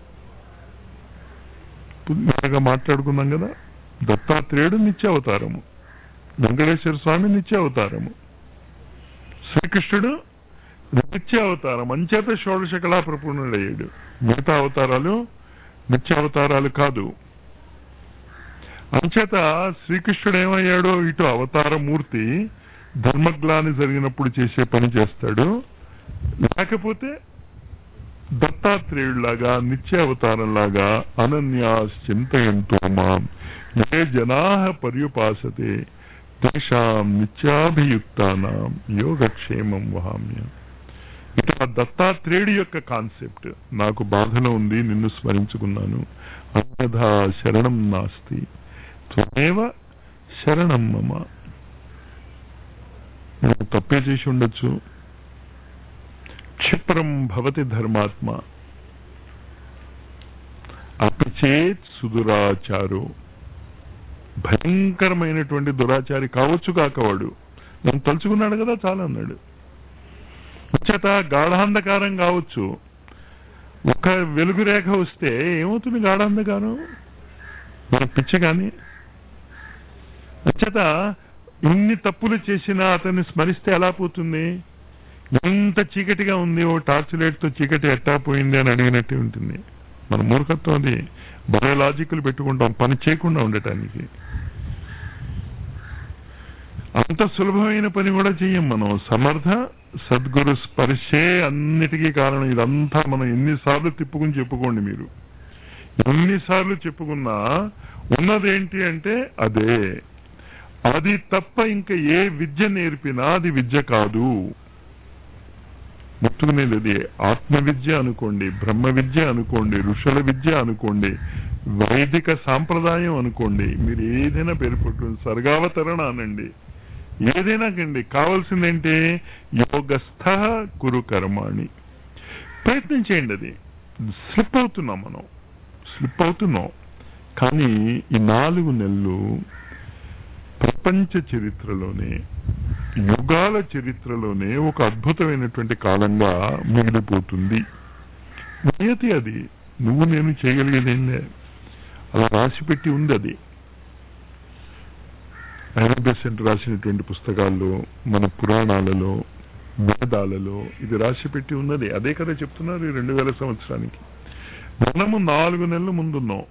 Speaker 1: బాగా మాట్లాడుకున్నాం కదా దత్తాత్రేయుడు నిత్య అవతారము వెంకటేశ్వర స్వామి నిత్య అవతారము శ్రీకృష్ణుడు నిత్య అవతారం అంచేత షోడశ కళా ప్రపూర్ణుడయ్యాడు మిగతా అవతారాలు నిత్య అవతారాలు కాదు అంచేత శ్రీకృష్ణుడు ఏమయ్యాడో ఇటు అవతార మూర్తి ధర్మగ్లాని జరిగినప్పుడు చేసే పని చేస్తాడు లేకపోతే దత్తాత్రేయుడిలాగా నిత్య అవతారంలాగా అనన్యాస్ చింతయంతో మాం ఏ జనా పర్యుపాసతే తేషాం నిత్యాభియుక్తానాం యోగక్షేమం వహామ్య ఇక దత్తాత్రేయుడి యొక్క కాన్సెప్ట్ నాకు బాధలో ఉంది నిన్ను స్మరించుకున్నాను అన్యథా శరణం నాస్తి త్వమేవ శరణం మమ నువ్వు తప్పే చేసి ఉండొచ్చు క్షిప్రం భవతి ధర్మాత్మ అపిచేత్ సుదురాచారు భయంకరమైనటువంటి దురాచారి కావచ్చు కాకవాడు నన్ను తలుచుకున్నాడు కదా చాలా అన్నాడు ముచ్చట గాఢాంధకారం కావచ్చు ఒక వెలుగు రేఖ వస్తే ఏమవుతుంది గాఢాంధకారం మన పిచ్చ కానీ ముచ్చట ఇన్ని తప్పులు చేసినా అతన్ని స్మరిస్తే ఎలా పోతుంది ఎంత చీకటిగా ఉంది ఓ టార్చ్ లైట్ తో చీకటి ఎట్టా పోయింది అని అడిగినట్టే ఉంటుంది మన మూర్ఖత్వం అది బయోలాజికల్ పెట్టుకుంటాం పని చేయకుండా ఉండటానికి అంత సులభమైన పని కూడా చెయ్యం మనం సమర్థ సద్గురు స్పర్శే అన్నిటికీ కారణం ఇదంతా మనం ఎన్నిసార్లు తిప్పుకుని చెప్పుకోండి మీరు ఎన్నిసార్లు చెప్పుకున్నా ఉన్నదేంటి అంటే అదే అది తప్ప ఇంకా ఏ విద్య నేర్పినా అది విద్య కాదు గుర్తుకునేది అది ఆత్మ విద్య అనుకోండి బ్రహ్మ విద్య అనుకోండి ఋషుల విద్య అనుకోండి వైదిక సాంప్రదాయం అనుకోండి మీరు ఏదైనా పేరు పెట్టుకోండి సర్గావతరణ అనండి ఏదైనా కండి కావాల్సిందేంటి యోగస్థ కురు కర్మాణి ప్రయత్నం చేయండి అది స్లిప్ అవుతున్నాం మనం స్లిప్ అవుతున్నాం కానీ ఈ నాలుగు నెలలు ప్రపంచ చరిత్రలోనే యుగాల చరిత్రలోనే ఒక అద్భుతమైనటువంటి కాలంగా మిగిలిపోతుంది నియతి అది నువ్వు నేను చేయగలిగేదేందే అలా రాసిపెట్టి ఉంది అది ఐరోబెసెంట్ రాసినటువంటి పుస్తకాల్లో మన పురాణాలలో వేదాలలో ఇది రాసిపెట్టి ఉన్నది అదే కదా చెప్తున్నారు ఈ రెండు వేల సంవత్సరానికి మనము నాలుగు నెలల ముందున్నాం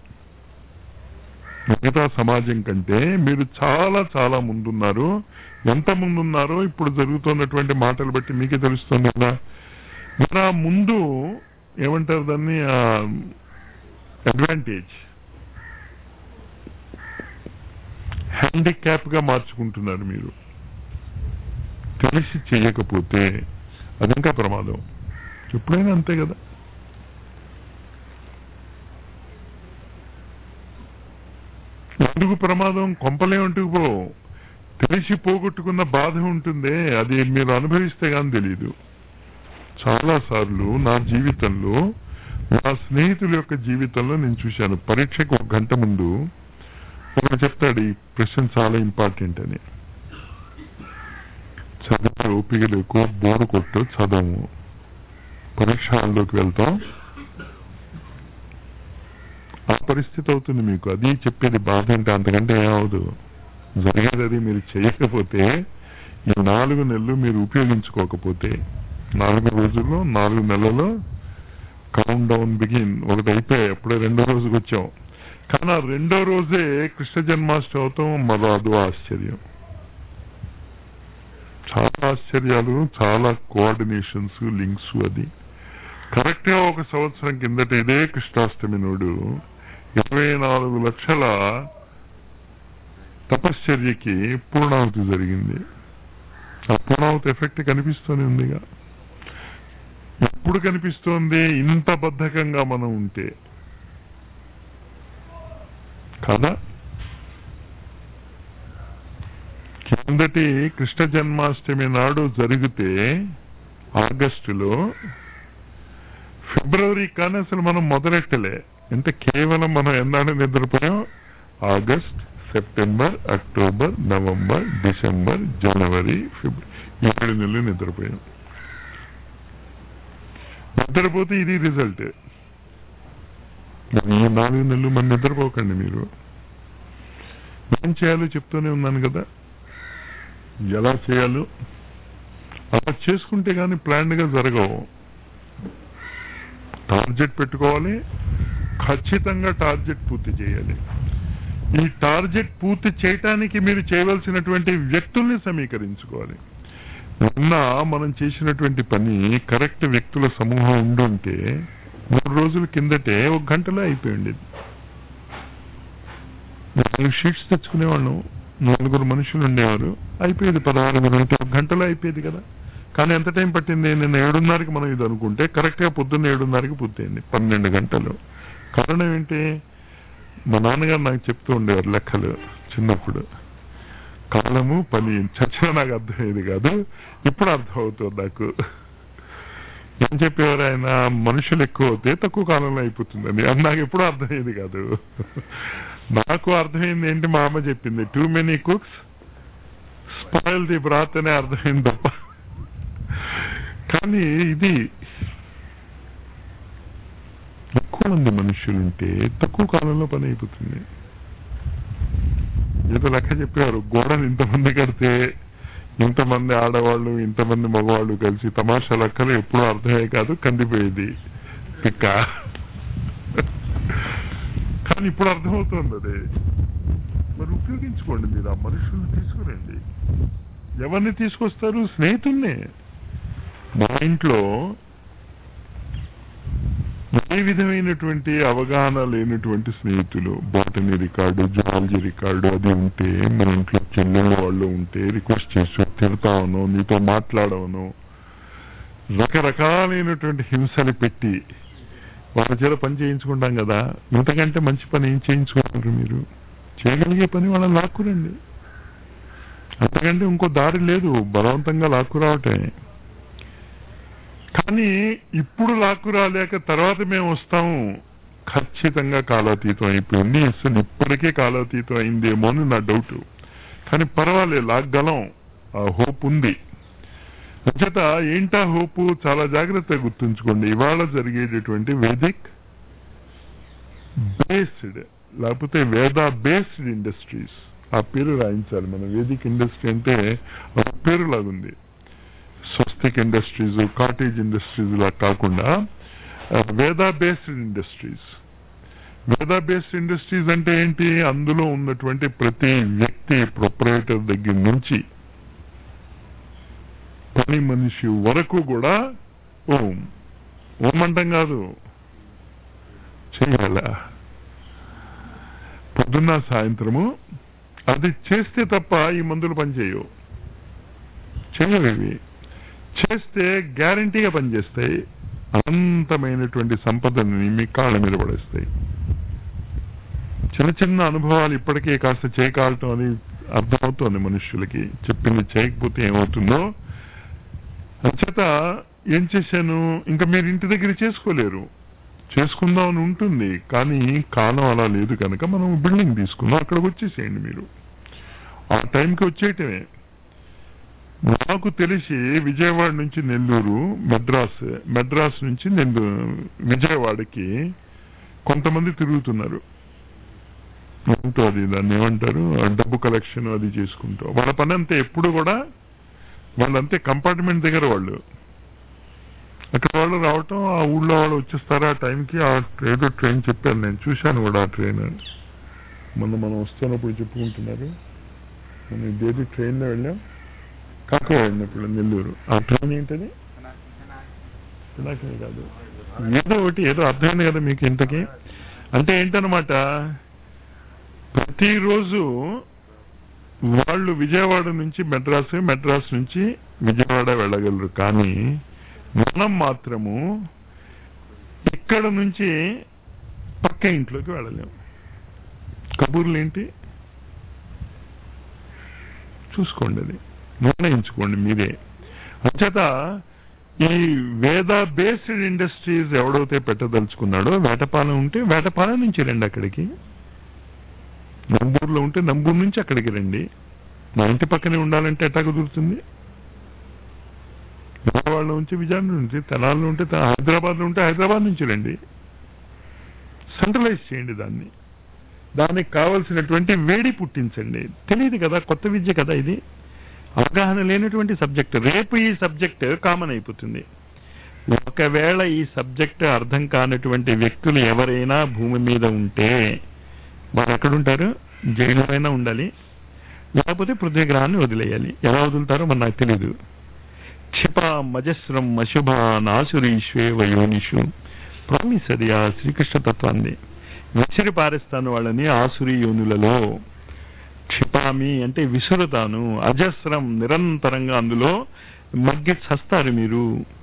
Speaker 1: మిగతా సమాజం కంటే మీరు చాలా చాలా ముందున్నారు ఎంత ముందున్నారో ఇప్పుడు జరుగుతున్నటువంటి మాటలు బట్టి మీకే తెలుస్తుంది కదా మన ముందు ఏమంటారు దాన్ని అడ్వాంటేజ్ హ్యాండిక్యాప్ గా మార్చుకుంటున్నారు మీరు తెలిసి చేయకపోతే అది ఇంకా ప్రమాదం ఎప్పుడైనా అంతే కదా ఎందుకు ప్రమాదం కొంపలే ఉంటుకుపో తెలిసి పోగొట్టుకున్న బాధ ఉంటుందే అది మీరు అనుభవిస్తే కానీ తెలియదు చాలా సార్లు నా జీవితంలో నా స్నేహితుల యొక్క జీవితంలో నేను చూశాను పరీక్షకు ఒక గంట ముందు ఒకడు చెప్తాడు ఈ ప్రశ్న చాలా ఇంపార్టెంట్ అని చదివే ఓపిక లేకు బోరు కొట్టు చదవము పరీక్ష హాల్లోకి వెళ్తాం ఆ పరిస్థితి అవుతుంది మీకు అది చెప్పేది బాధ అంటే అంతకంటే ఏమవదు జరిగేది అది మీరు చేయకపోతే ఈ నాలుగు నెలలు మీరు ఉపయోగించుకోకపోతే నాలుగు రోజుల్లో నాలుగు నెలల్లో కౌంట్ డౌన్ బిగిన్ ఒకటి అయిపోయాయి అప్పుడే రెండో రోజుకి వచ్చాం కానీ ఆ రెండో రోజే కృష్ణ జన్మాష్టమి అవుతాం మరో అదో ఆశ్చర్యం చాలా ఆశ్చర్యాలు చాలా కోఆర్డినేషన్స్ లింక్స్ అది కరెక్ట్ గా ఒక సంవత్సరం కిందట ఇదే కృష్ణాష్టమి నాడు ఇరవై నాలుగు లక్షల తపశ్చర్యకి పూర్ణాహుతి జరిగింది ఆ పూర్ణాహుతి ఎఫెక్ట్ కనిపిస్తూనే ఉందిగా ఎప్పుడు కనిపిస్తోంది ఇంత బద్ధకంగా మనం ఉంటే కదా కిందటి కృష్ణ జన్మాష్టమి నాడు జరిగితే ఆగస్టులో ఫిబ్రవరి కానీ అసలు మనం మొదలెట్టలే ఎంత కేవలం మనం ఎన్నాడు నిద్రపోయాం August September October November December జనవరి ఫిబ్రవరి ఏడు నెలలు నిద్రపోయాం నిద్రపోతే ఇది రిజల్ట్ మరి ఈ నాలుగు నెలలు మన నిద్రపోకండి మీరు ఏం చేయాలో చెప్తూనే ఉన్నాను కదా ఎలా చేయాలో అలా చేసుకుంటే కానీ ప్లాన్డ్ గా జరగవు టార్గెట్ పెట్టుకోవాలి ఖచ్చితంగా టార్గెట్ పూర్తి చేయాలి ఈ టార్గెట్ పూర్తి చేయటానికి మీరు చేయవలసినటువంటి వ్యక్తుల్ని సమీకరించుకోవాలి నిన్న మనం చేసినటువంటి పని కరెక్ట్ వ్యక్తుల సమూహం ఉండుంటే మూడు రోజుల కిందటే ఒక గంటలో అయిపోయింది నాలుగు షీట్స్ తెచ్చుకునేవాళ్ళం నలుగురు మనుషులు ఉండేవారు అయిపోయేది పదహారు గంటలు ఒక గంటలో అయిపోయేది కదా కానీ ఎంత టైం పట్టింది నిన్న ఏడున్నరకి మనం ఇది అనుకుంటే కరెక్ట్గా పొద్దున్న ఏడున్నరకి పూర్తయింది పన్నెండు గంటలు కారణం ఏంటి మా నాన్నగారు నాకు చెప్తూ ఉండేవారు లెక్కలు చిన్నప్పుడు కాలము పని చచ్చినా నాకు అర్థమయ్యేది కాదు ఇప్పుడు అర్థమవుతుంది నాకు ఏం చెప్పేవారు ఆయన మనుషులు ఎక్కువ అవుతే తక్కువ కాలంలో అయిపోతుందని అది నాకు ఎప్పుడూ అర్థమయ్యేది కాదు నాకు అర్థమైంది ఏంటి మా అమ్మ చెప్పింది too many cooks spoil the broth అనే అర్థమైంది తప్ప కానీ ఇది ఎక్కువ మంది మనుషులుంటే తక్కువ కాలంలో పని అయిపోతుంది ఏదో లెక్క చెప్పేవారు గోడను ఇంతమంది కడితే ఇంతమంది ఆడవాళ్ళు ఇంతమంది మగవాళ్ళు కలిసి తమాషా లెక్కలు ఎప్పుడూ అర్థమయ్యే కాదు కందిపోయేది పిక్క కానీ ఇప్పుడు అర్థమవుతుంది అది మరి ఉపయోగించుకోండి మీరు ఆ మనుషుల్ని తీసుకురండి ఎవరిని తీసుకొస్తారు స్నేహితుల్నే మా ఇంట్లో ఏ విధమైనటువంటి అవగాహన లేనటువంటి స్నేహితులు బాటనీ రికార్డు జువాలజీ రికార్డు అది ఉంటే మన ఇంట్లో చెల్లెళ్ళ వాళ్ళు ఉంటే రిక్వెస్ట్ చేసి తిడతావను నీతో మాట్లాడవను రకరకాలైనటువంటి హింసని పెట్టి వాళ్ళ చేత పని చేయించుకుంటాం కదా ఇంతకంటే మంచి పని ఏం చేయించుకుంటారు మీరు చేయగలిగే పని వాళ్ళని లాక్కురండి అంతకంటే ఇంకో దారి లేదు బలవంతంగా లాక్కురావటమే కానీ ఇప్పుడు లాక్కు రాలేక తర్వాత మేము వస్తాము ఖచ్చితంగా కాలాతీతం అయిపోయింది అసలు ఇప్పటికే కాలాతీతం అయిందేమో అని నా డౌట్ కానీ పర్వాలేదు లాగ్గలం ఆ హోప్ ఉంది అంచేత ఏంటా హోపు చాలా జాగ్రత్తగా గుర్తుంచుకోండి ఇవాళ జరిగేటటువంటి వేదిక్ బేస్డ్ లేకపోతే వేద బేస్డ్ ఇండస్ట్రీస్ ఆ పేరు రాయించాలి మన వేదిక్ ఇండస్ట్రీ అంటే ఒక పేరు లాగుంది స్వస్తిక్ ఇండస్ట్రీస్ కాటేజ్ ఇండస్ట్రీస్ లా కాకుండా Veda based industries Veda based industries అంటే ఏంటి అందులో ఉన్నటువంటి ప్రతి వ్యక్తి ప్రొపరేటర్ దగ్గర నుంచి పని మనిషి వరకు కూడా ఓం ఓం అంటాం కాదు చేయాల పొద్దున్న సాయంత్రము అది చేస్తే తప్ప ఈ మందులు పనిచేయవు చేయలేవి చేస్తే గ్యారంటీగా పనిచేస్తాయి అనంతమైనటువంటి సంపదని మీ కాళ్ళ మీద పడేస్తాయి చిన్న చిన్న అనుభవాలు ఇప్పటికే కాస్త చేయకాలటం అని అర్థమవుతోంది మనుషులకి చెప్పింది చేయకపోతే ఏమవుతుందో అంచేత ఏం చేశాను ఇంకా మీరు ఇంటి దగ్గర చేసుకోలేరు చేసుకుందాం అని ఉంటుంది కానీ కాలం అలా లేదు కనుక మనం బిల్డింగ్ తీసుకుందాం అక్కడికి వచ్చేసేయండి మీరు ఆ టైంకి వచ్చేయటమే నాకు తెలిసి విజయవాడ నుంచి నెల్లూరు మెడ్రాస్ మెడ్రాస్ నుంచి నెల్లూరు విజయవాడకి కొంతమంది తిరుగుతున్నారు ఉంటూ అది దాన్ని ఏమంటారు ఆ డబ్బు కలెక్షన్ అది చేసుకుంటూ వాళ్ళ పని అంతే ఎప్పుడు కూడా వాళ్ళంతే కంపార్ట్మెంట్ దగ్గర వాళ్ళు అక్కడ వాళ్ళు రావటం ఆ ఊళ్ళో వాళ్ళు వచ్చేస్తారు ఆ టైంకి ఆ ఏదో ట్రైన్ చెప్పాను నేను చూశాను కూడా ఆ ట్రైన్ మొన్న మనం వస్తున్నప్పుడు చెప్పుకుంటున్నారు మనం ఇదేది ట్రైన్లో వెళ్ళాం కాకో వెళ్ళినప్పుడు నెల్లూరు ఆ ట్రైన్ ఏంటది పినాకిని కాదు ఏదో ఒకటి ఏదో అర్థమైంది కదా మీకు ఇంతకి అంటే ఏంటనమాట ప్రతిరోజు వాళ్ళు విజయవాడ నుంచి మెడ్రాస్ మెడ్రాస్ నుంచి విజయవాడ వెళ్ళగలరు కానీ మనం మాత్రము ఇక్కడ నుంచి పక్క ఇంట్లోకి వెళ్ళలేము కబూర్లు ఏంటి చూసుకోండి అది నిర్ణయించుకోండి మీరే అంచేత ఈ వేద బేస్డ్ ఇండస్ట్రీస్ ఎవడైతే పెట్టదలుచుకున్నాడో వేటపాలెం ఉంటే వేటపాలెం నుంచి రండి అక్కడికి నంబూరులో ఉంటే నంబూరు నుంచి అక్కడికి రండి మా ఇంటి పక్కనే ఉండాలంటే ఎట్టా కుదురుతుంది విజయవాడ నుంచి విజయవాడ నుంచి తెనాల్లో ఉంటే హైదరాబాద్లో ఉంటే హైదరాబాద్ నుంచి రండి సెంట్రలైజ్ చేయండి దాన్ని దానికి కావలసినటువంటి వేడి పుట్టించండి తెలియదు కదా కొత్త విద్య కదా ఇది అవగాహన లేనటువంటి సబ్జెక్ట్ రేపు ఈ సబ్జెక్ట్ కామన్ అయిపోతుంది ఒకవేళ ఈ సబ్జెక్ట్ అర్థం కానటువంటి వ్యక్తులు ఎవరైనా భూమి మీద ఉంటే వారు ఎక్కడుంటారు జైలు అయినా ఉండాలి లేకపోతే పృథ్వీ గ్రహాన్ని వదిలేయాలి ఎలా వదులుతారో మన నాకు తెలీదు క్షిప మజస్రం అశుభ నాసురీశ్వే వయోనిషు ప్రామిస్ అది ఆ శ్రీకృష్ణ తత్వాన్ని విసిరి పారేస్తాను వాళ్ళని ఆసురి యోనులలో క్షిపామి అంటే విసురుతాను అజస్రం నిరంతరంగా అందులో మగ్గి చస్తారు మీరు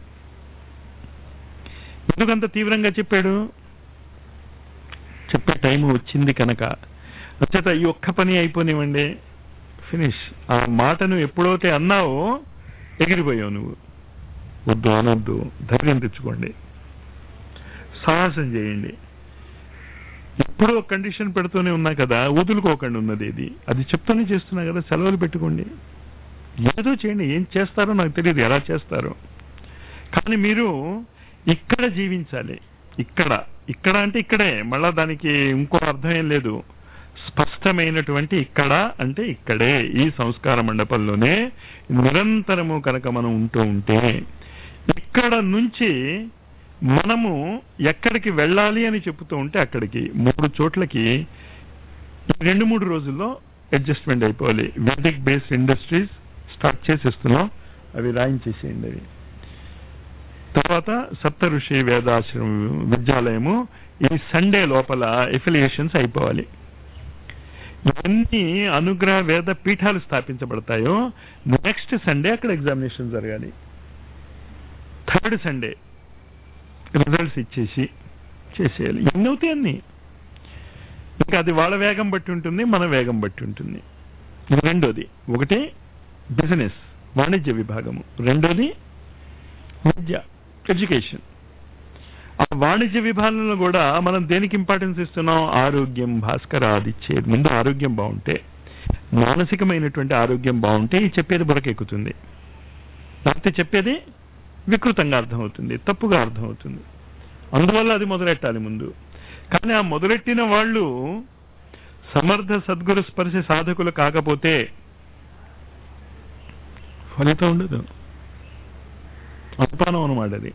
Speaker 1: ఎందుకంత తీవ్రంగా చెప్పాడు చెప్పే టైం వచ్చింది కనుక వచ్చేత ఈ ఒక్క పని అయిపోనివ్వండి ఫినిష్ ఆ మాటను ఎప్పుడైతే అన్నావో ఎగిరిపోయావు నువ్వు వద్దు అనొద్దు ధైర్యం తెచ్చుకోండి సాహసం చేయండి ఎప్పుడూ ఒక కండిషన్ పెడుతూనే ఉన్నా కదా వదులుకోకండి ఉన్నది ఇది అది చెప్తూనే చేస్తున్నా కదా సెలవులు పెట్టుకోండి ఏదో చేయండి ఏం చేస్తారో నాకు తెలియదు ఎలా చేస్తారో కానీ మీరు ఇక్కడ జీవించాలి ఇక్కడ ఇక్కడ అంటే ఇక్కడే మళ్ళా దానికి ఇంకో అర్థం ఏం లేదు స్పష్టమైనటువంటి ఇక్కడ అంటే ఇక్కడే ఈ సంస్కార మండపంలోనే నిరంతరము కనుక మనం ఉంటూ ఉంటే ఇక్కడ నుంచి మనము ఎక్కడికి వెళ్ళాలి అని చెప్తూ ఉంటే అక్కడికి మూడు చోట్లకి ఈ రెండు మూడు రోజుల్లో అడ్జస్ట్మెంట్ అయిపోవాలి వేదిక్ బేస్డ్ ఇండస్ట్రీస్ స్టార్ట్ చేసేస్తున్నాం అవి రాయించేసేయండి అవి తర్వాత సప్త ఋషి వేదాశ్రమ విద్యాలయము ఈ సండే లోపల ఎఫిలియేషన్స్ అయిపోవాలి ఎన్ని అనుగ్రహ వేద పీఠాలు స్థాపించబడతాయో నెక్స్ట్ సండే అక్కడ ఎగ్జామినేషన్ జరగాలి థర్డ్ సండే రిజల్ట్స్ ఇచ్చేసి చేసేయాలి ఎన్ని అవుతాయి అన్ని ఇంకా అది వాళ్ళ వేగం బట్టి ఉంటుంది మన వేగం బట్టి ఉంటుంది ఇది రెండోది ఒకటి బిజినెస్ వాణిజ్య విభాగము రెండోది విద్య ఎడ్యుకేషన్ ఆ వాణిజ్య విభాగంలో కూడా మనం దేనికి ఇంపార్టెన్స్ ఇస్తున్నాం ఆరోగ్యం భాస్కర అది ఇచ్చేది ముందు ఆరోగ్యం బాగుంటే మానసికమైనటువంటి ఆరోగ్యం బాగుంటే ఈ చెప్పేది బురకెక్కుతుంది లేకపోతే చెప్పేది వికృతంగా అర్థమవుతుంది తప్పుగా అర్థమవుతుంది అందువల్ల అది మొదలెట్టాలి ముందు కానీ ఆ మొదలెట్టిన వాళ్ళు సమర్థ సద్గురు స్పర్శ సాధకులు కాకపోతే ఫలితం ఉండదు అనుపానం అనమాట అది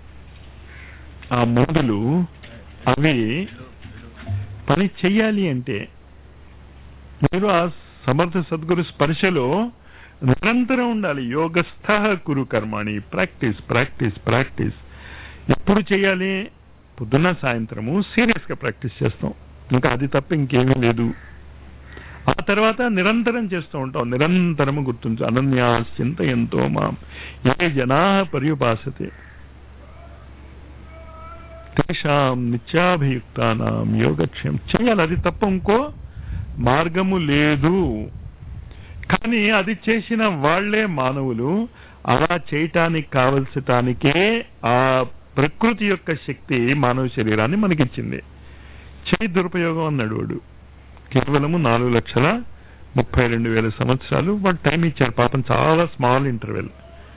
Speaker 1: ఆ మందులు అవి పని చెయ్యాలి అంటే మీరు ఆ సమర్థ సద్గురు స్పర్శలో నిరంతరం ఉండాలి యోగస్థ కురు కర్మాణి ప్రాక్టీస్ ప్రాక్టీస్ ప్రాక్టీస్ ఎప్పుడు చేయాలి పొద్దున్న సాయంత్రము సీరియస్ గా ప్రాక్టీస్ చేస్తాం ఇంకా అది తప్ప ఇంకేమీ లేదు ఆ తర్వాత నిరంతరం చేస్తూ ఉంటాం నిరంతరము గుర్తుంచు అనన్యా చింత ఎంతో మాం ఏ జనా పర్యుపాసతే తేషాం నిత్యాభియుక్తానాం యోగక్షేం చేయాలి అది తప్ప ఇంకో మార్గము లేదు కానీ అది చేసిన వాళ్లే మానవులు అలా చేయటానికి కావలసటానికే ఆ ప్రకృతి యొక్క శక్తి మానవ శరీరాన్ని మనకిచ్చింది చేయి దురుపయోగం అన్నాడు వాడు కేవలము నాలుగు లక్షల ముప్పై రెండు వేల సంవత్సరాలు వాడు టైం ఇచ్చారు పాపం చాలా స్మాల్ ఇంటర్వెల్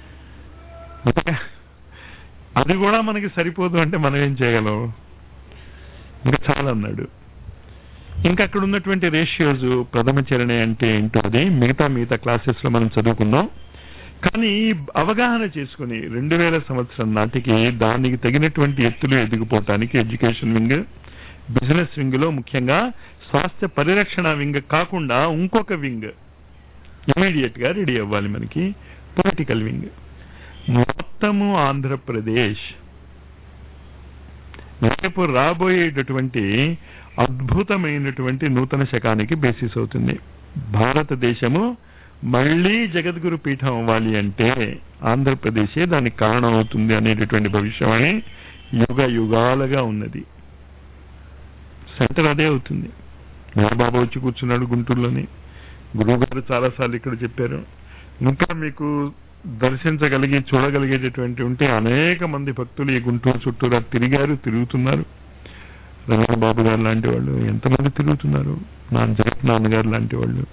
Speaker 1: అది కూడా మనకి సరిపోదు అంటే మనం ఏం చేయగలం ఇంకా చాలా అన్నాడు ఇంకా అక్కడ ఉన్నటువంటి రేషియోస్ ప్రథమ చరణి అంటే ఏంటో అది మిగతా మిగతా క్లాసెస్ లో మనం చదువుకుందాం కానీ అవగాహన చేసుకుని రెండు వేల సంవత్సరం నాటికి దానికి తగినటువంటి ఎత్తులు ఎదిగిపోవటానికి ఎడ్యుకేషన్ వింగ్ బిజినెస్ వింగ్ లో ముఖ్యంగా స్వాస్థ్య పరిరక్షణ వింగ్ కాకుండా ఇంకొక వింగ్ ఇమీడియట్ గా రెడీ అవ్వాలి మనకి పొలిటికల్ వింగ్ మొత్తము ఆంధ్రప్రదేశ్ రేపు రాబోయేటటువంటి అద్భుతమైనటువంటి నూతన శకానికి బేసిస్ అవుతుంది భారతదేశము మళ్ళీ జగద్గురు పీఠం అవ్వాలి అంటే ఆంధ్రప్రదేశే దానికి కారణం అవుతుంది అనేటటువంటి భవిష్యవాణి యుగ యుగాలుగా ఉన్నది సెంటర్ అదే అవుతుంది బాబా వచ్చి కూర్చున్నాడు గుంటూరులోని గురువు గారు చాలాసార్లు ఇక్కడ చెప్పారు ఇంకా మీకు దర్శించగలిగి చూడగలిగేటటువంటి ఉంటే అనేక మంది భక్తులు ఈ గుంటూరు చుట్టూరా తిరిగారు తిరుగుతున్నారు రమణ బాబు గారు లాంటి వాళ్ళు ఎంతమంది తిరుగుతున్నారు నా జగత్ నాన్నగారు లాంటి వాళ్ళు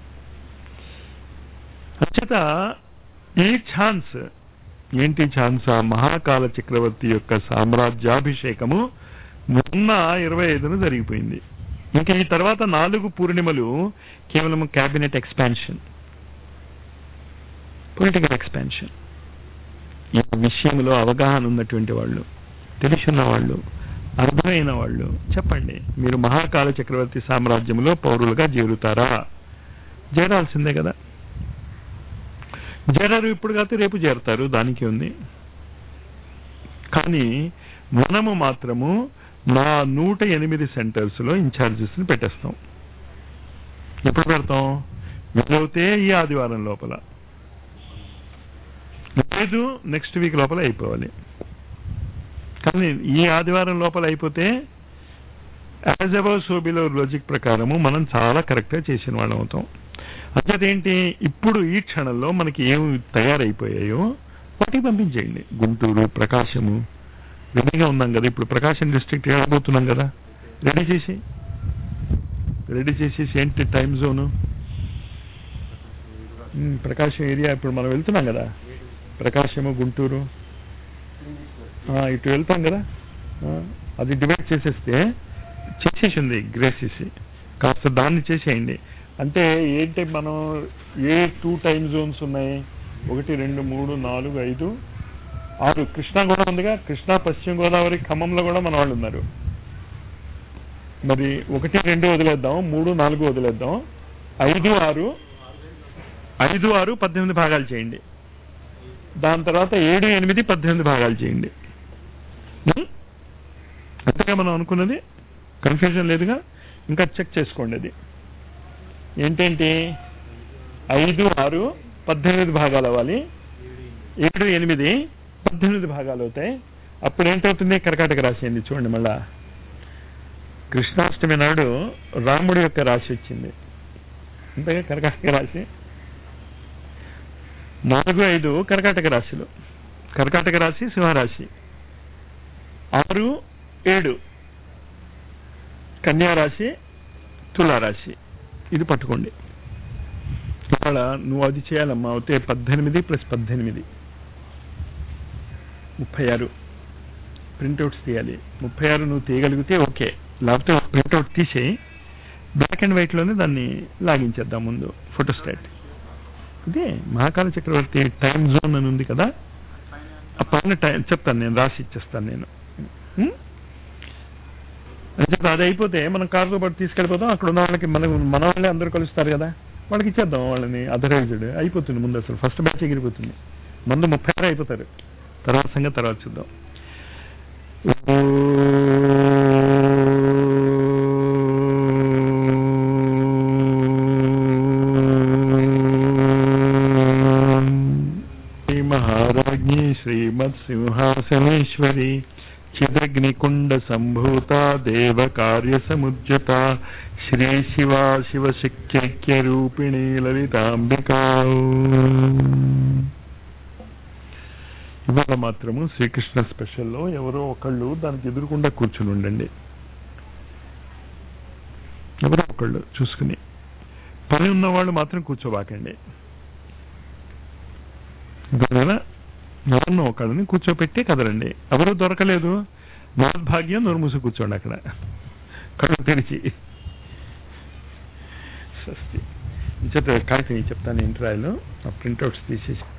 Speaker 1: అచ్చట ఈ ఛాన్స్ ఏంటి ఛాన్స్ ఆ మహాకాల చక్రవర్తి యొక్క సామ్రాజ్యాభిషేకము మొన్న ఇరవై ఐదున జరిగిపోయింది ఇంకా ఈ తర్వాత నాలుగు పూర్ణిమలు కేవలం క్యాబినెట్ ఎక్స్పాన్షన్ పొలిటికల్ ఎక్స్పాన్షన్ ఈ విషయంలో అవగాహన ఉన్నటువంటి వాళ్ళు తెలుసున్న వాళ్ళు అర్థమైన వాళ్ళు చెప్పండి మీరు మహాకాల చక్రవర్తి సామ్రాజ్యంలో పౌరులుగా చేరుతారా చేరాల్సిందే కదా చేరారు ఇప్పుడు కాకపోతే రేపు చేరతారు దానికి ఉంది కానీ మనము మాత్రము నా నూట ఎనిమిది సెంటర్స్ లో ఇన్ఛార్జెస్ ని పెట్టేస్తాం ఎప్పుడు పెడతాం వీలవుతే ఈ ఆదివారం లోపల లేదు నెక్స్ట్ వీక్ లోపల అయిపోవాలి కానీ ఈ ఆదివారం లోపల అయిపోతే as above so below logic ప్రకారము మనం చాలా కరెక్ట్గా చేసిన వాళ్ళం అవుతాం అదేంటి ఇప్పుడు ఈ క్షణంలో మనకి ఏం తయారైపోయాయో వాటికి పంపించేయండి గుంటూరు ప్రకాశము రెడీగా ఉన్నాం కదా ఇప్పుడు ప్రకాశం డిస్ట్రిక్ట్ వెళ్ళబోతున్నాం కదా రెడీ చేసి రెడీ చేసేసి ఏంటి time zone um, Prakasam area ఇప్పుడు మనం వెళ్తున్నాం కదా ప్రకాశము గుంటూరు ఆ, ఇటు వెళ్తాం కదా ఆ, అది డివైడ్ చేసేస్తే చేసేసింది గ్రేసెస్ కాస్త దాన్ని చేసేయండి అంటే ఏంటి మనం ఏ టూ టైం జోన్స్ ఉన్నాయి ఒకటి రెండు మూడు నాలుగు ఐదు ఆరు కృష్ణా కూడా ఉందిగా కృష్ణా పశ్చిమ గోదావరి ఖమ్మంలో కూడా మన వాళ్ళు ఉన్నారు మరి ఒకటి రెండు వదిలేద్దాం మూడు నాలుగు వదిలేద్దాం ఐదు ఆరు ఐదు ఆరు పద్దెనిమిది భాగాలు చేయండి దాని తర్వాత ఏడు ఎనిమిది పద్దెనిమిది భాగాలు చేయండి ఉం? అంతేగా మనం అనుకున్నది కన్ఫ్యూజన్ లేదుగా ఇంకా చెక్ చేసుకోండి అది ఏంటేంటి ఐదు ఆరు పద్దెనిమిది భాగాలు అవ్వాలి ఏడు ఎనిమిది పద్దెనిమిది భాగాలు అవుతాయి అప్పుడు ఏంటవుతుంది కర్కాటక రాశి అయింది చూడండి మళ్ళా కృష్ణాష్టమి నాడు రాముడి యొక్క రాశి వచ్చింది అంతేగా కర్కాటక రాశి నాలుగు ఐదు కర్కాటక రాశిలు కర్కాటక రాశి సింహరాశి ఆరు ఏడు కన్యా రాశి తులారాశి ఇది పట్టుకోండి ఇవాళ నువ్వు అది చేయాలమ్మా అయితే పద్దెనిమిది ప్లస్ పద్దెనిమిది ముప్పై ఆరు ప్రింట్అవుట్స్ తీయాలి ముప్పై ఆరు నువ్వు తీయగలిగితే ఓకే లేకపోతే ప్రింట్అవుట్ తీసేయి బ్లాక్ అండ్ వైట్లోనే దాన్ని లాగించేద్దాం ముందు ఫోటోస్టాట్ ఇదే మహాకాల చక్రవర్తి టైం జోన్ అని ఉంది కదా ఆ పైన టైం చెప్తాను నేను రాసి ఇచ్చేస్తాను నేను ఉం? అని చెప్పి అది అయిపోతే మనం కారుతో పాటు తీసుకెళ్ళిపోతాం అక్కడ ఉన్న వాళ్ళకి మన మన వాళ్ళే అందరూ కలుస్తారు కదా వాళ్ళకి ఇచ్చేద్దాం వాళ్ళని అథరైజ్డ్ అయిపోతుంది ముందు అసలు ఫస్ట్ బ్యాచ్ ఎగిరిపోతుంది ముందు ముప్పై ఆరు అయిపోతారు తర్వాత సంగతి తర్వాత చూద్దాం శ్రీ మహారాజ్ఞి శ్రీమత్ సింహాసనేశ్వరి చిదగ్నికుండ సంభూత దేవ కార్య సముద్యత శ్రీ శివా శివశక్త్యైక్య రూపిణి లలితాంబికా ఇవాళ మాత్రము శ్రీకృష్ణ స్పెషల్లో ఎవరో ఒకళ్ళు దానికి ఎదురుకుండా కూర్చుని ఉండండి ఎవరో ఒకళ్ళు చూసుకుని పని ఉన్న వాళ్ళు మాత్రం కూర్చోబాకండి గొడవ ఎవరినో ఒకళ్ళని కూర్చోపెట్టి కదలండి ఎవరు దొరకలేదు మహద్భాగ్యం నోరుమూసి కూర్చోండి అక్కడ కళ్ళు తెరిచి స్వస్తి చెప్తా కాగితం చెప్తాను ఇంటరాయిలో ఆ ప్రింట్అవుట్స్ తీసేసి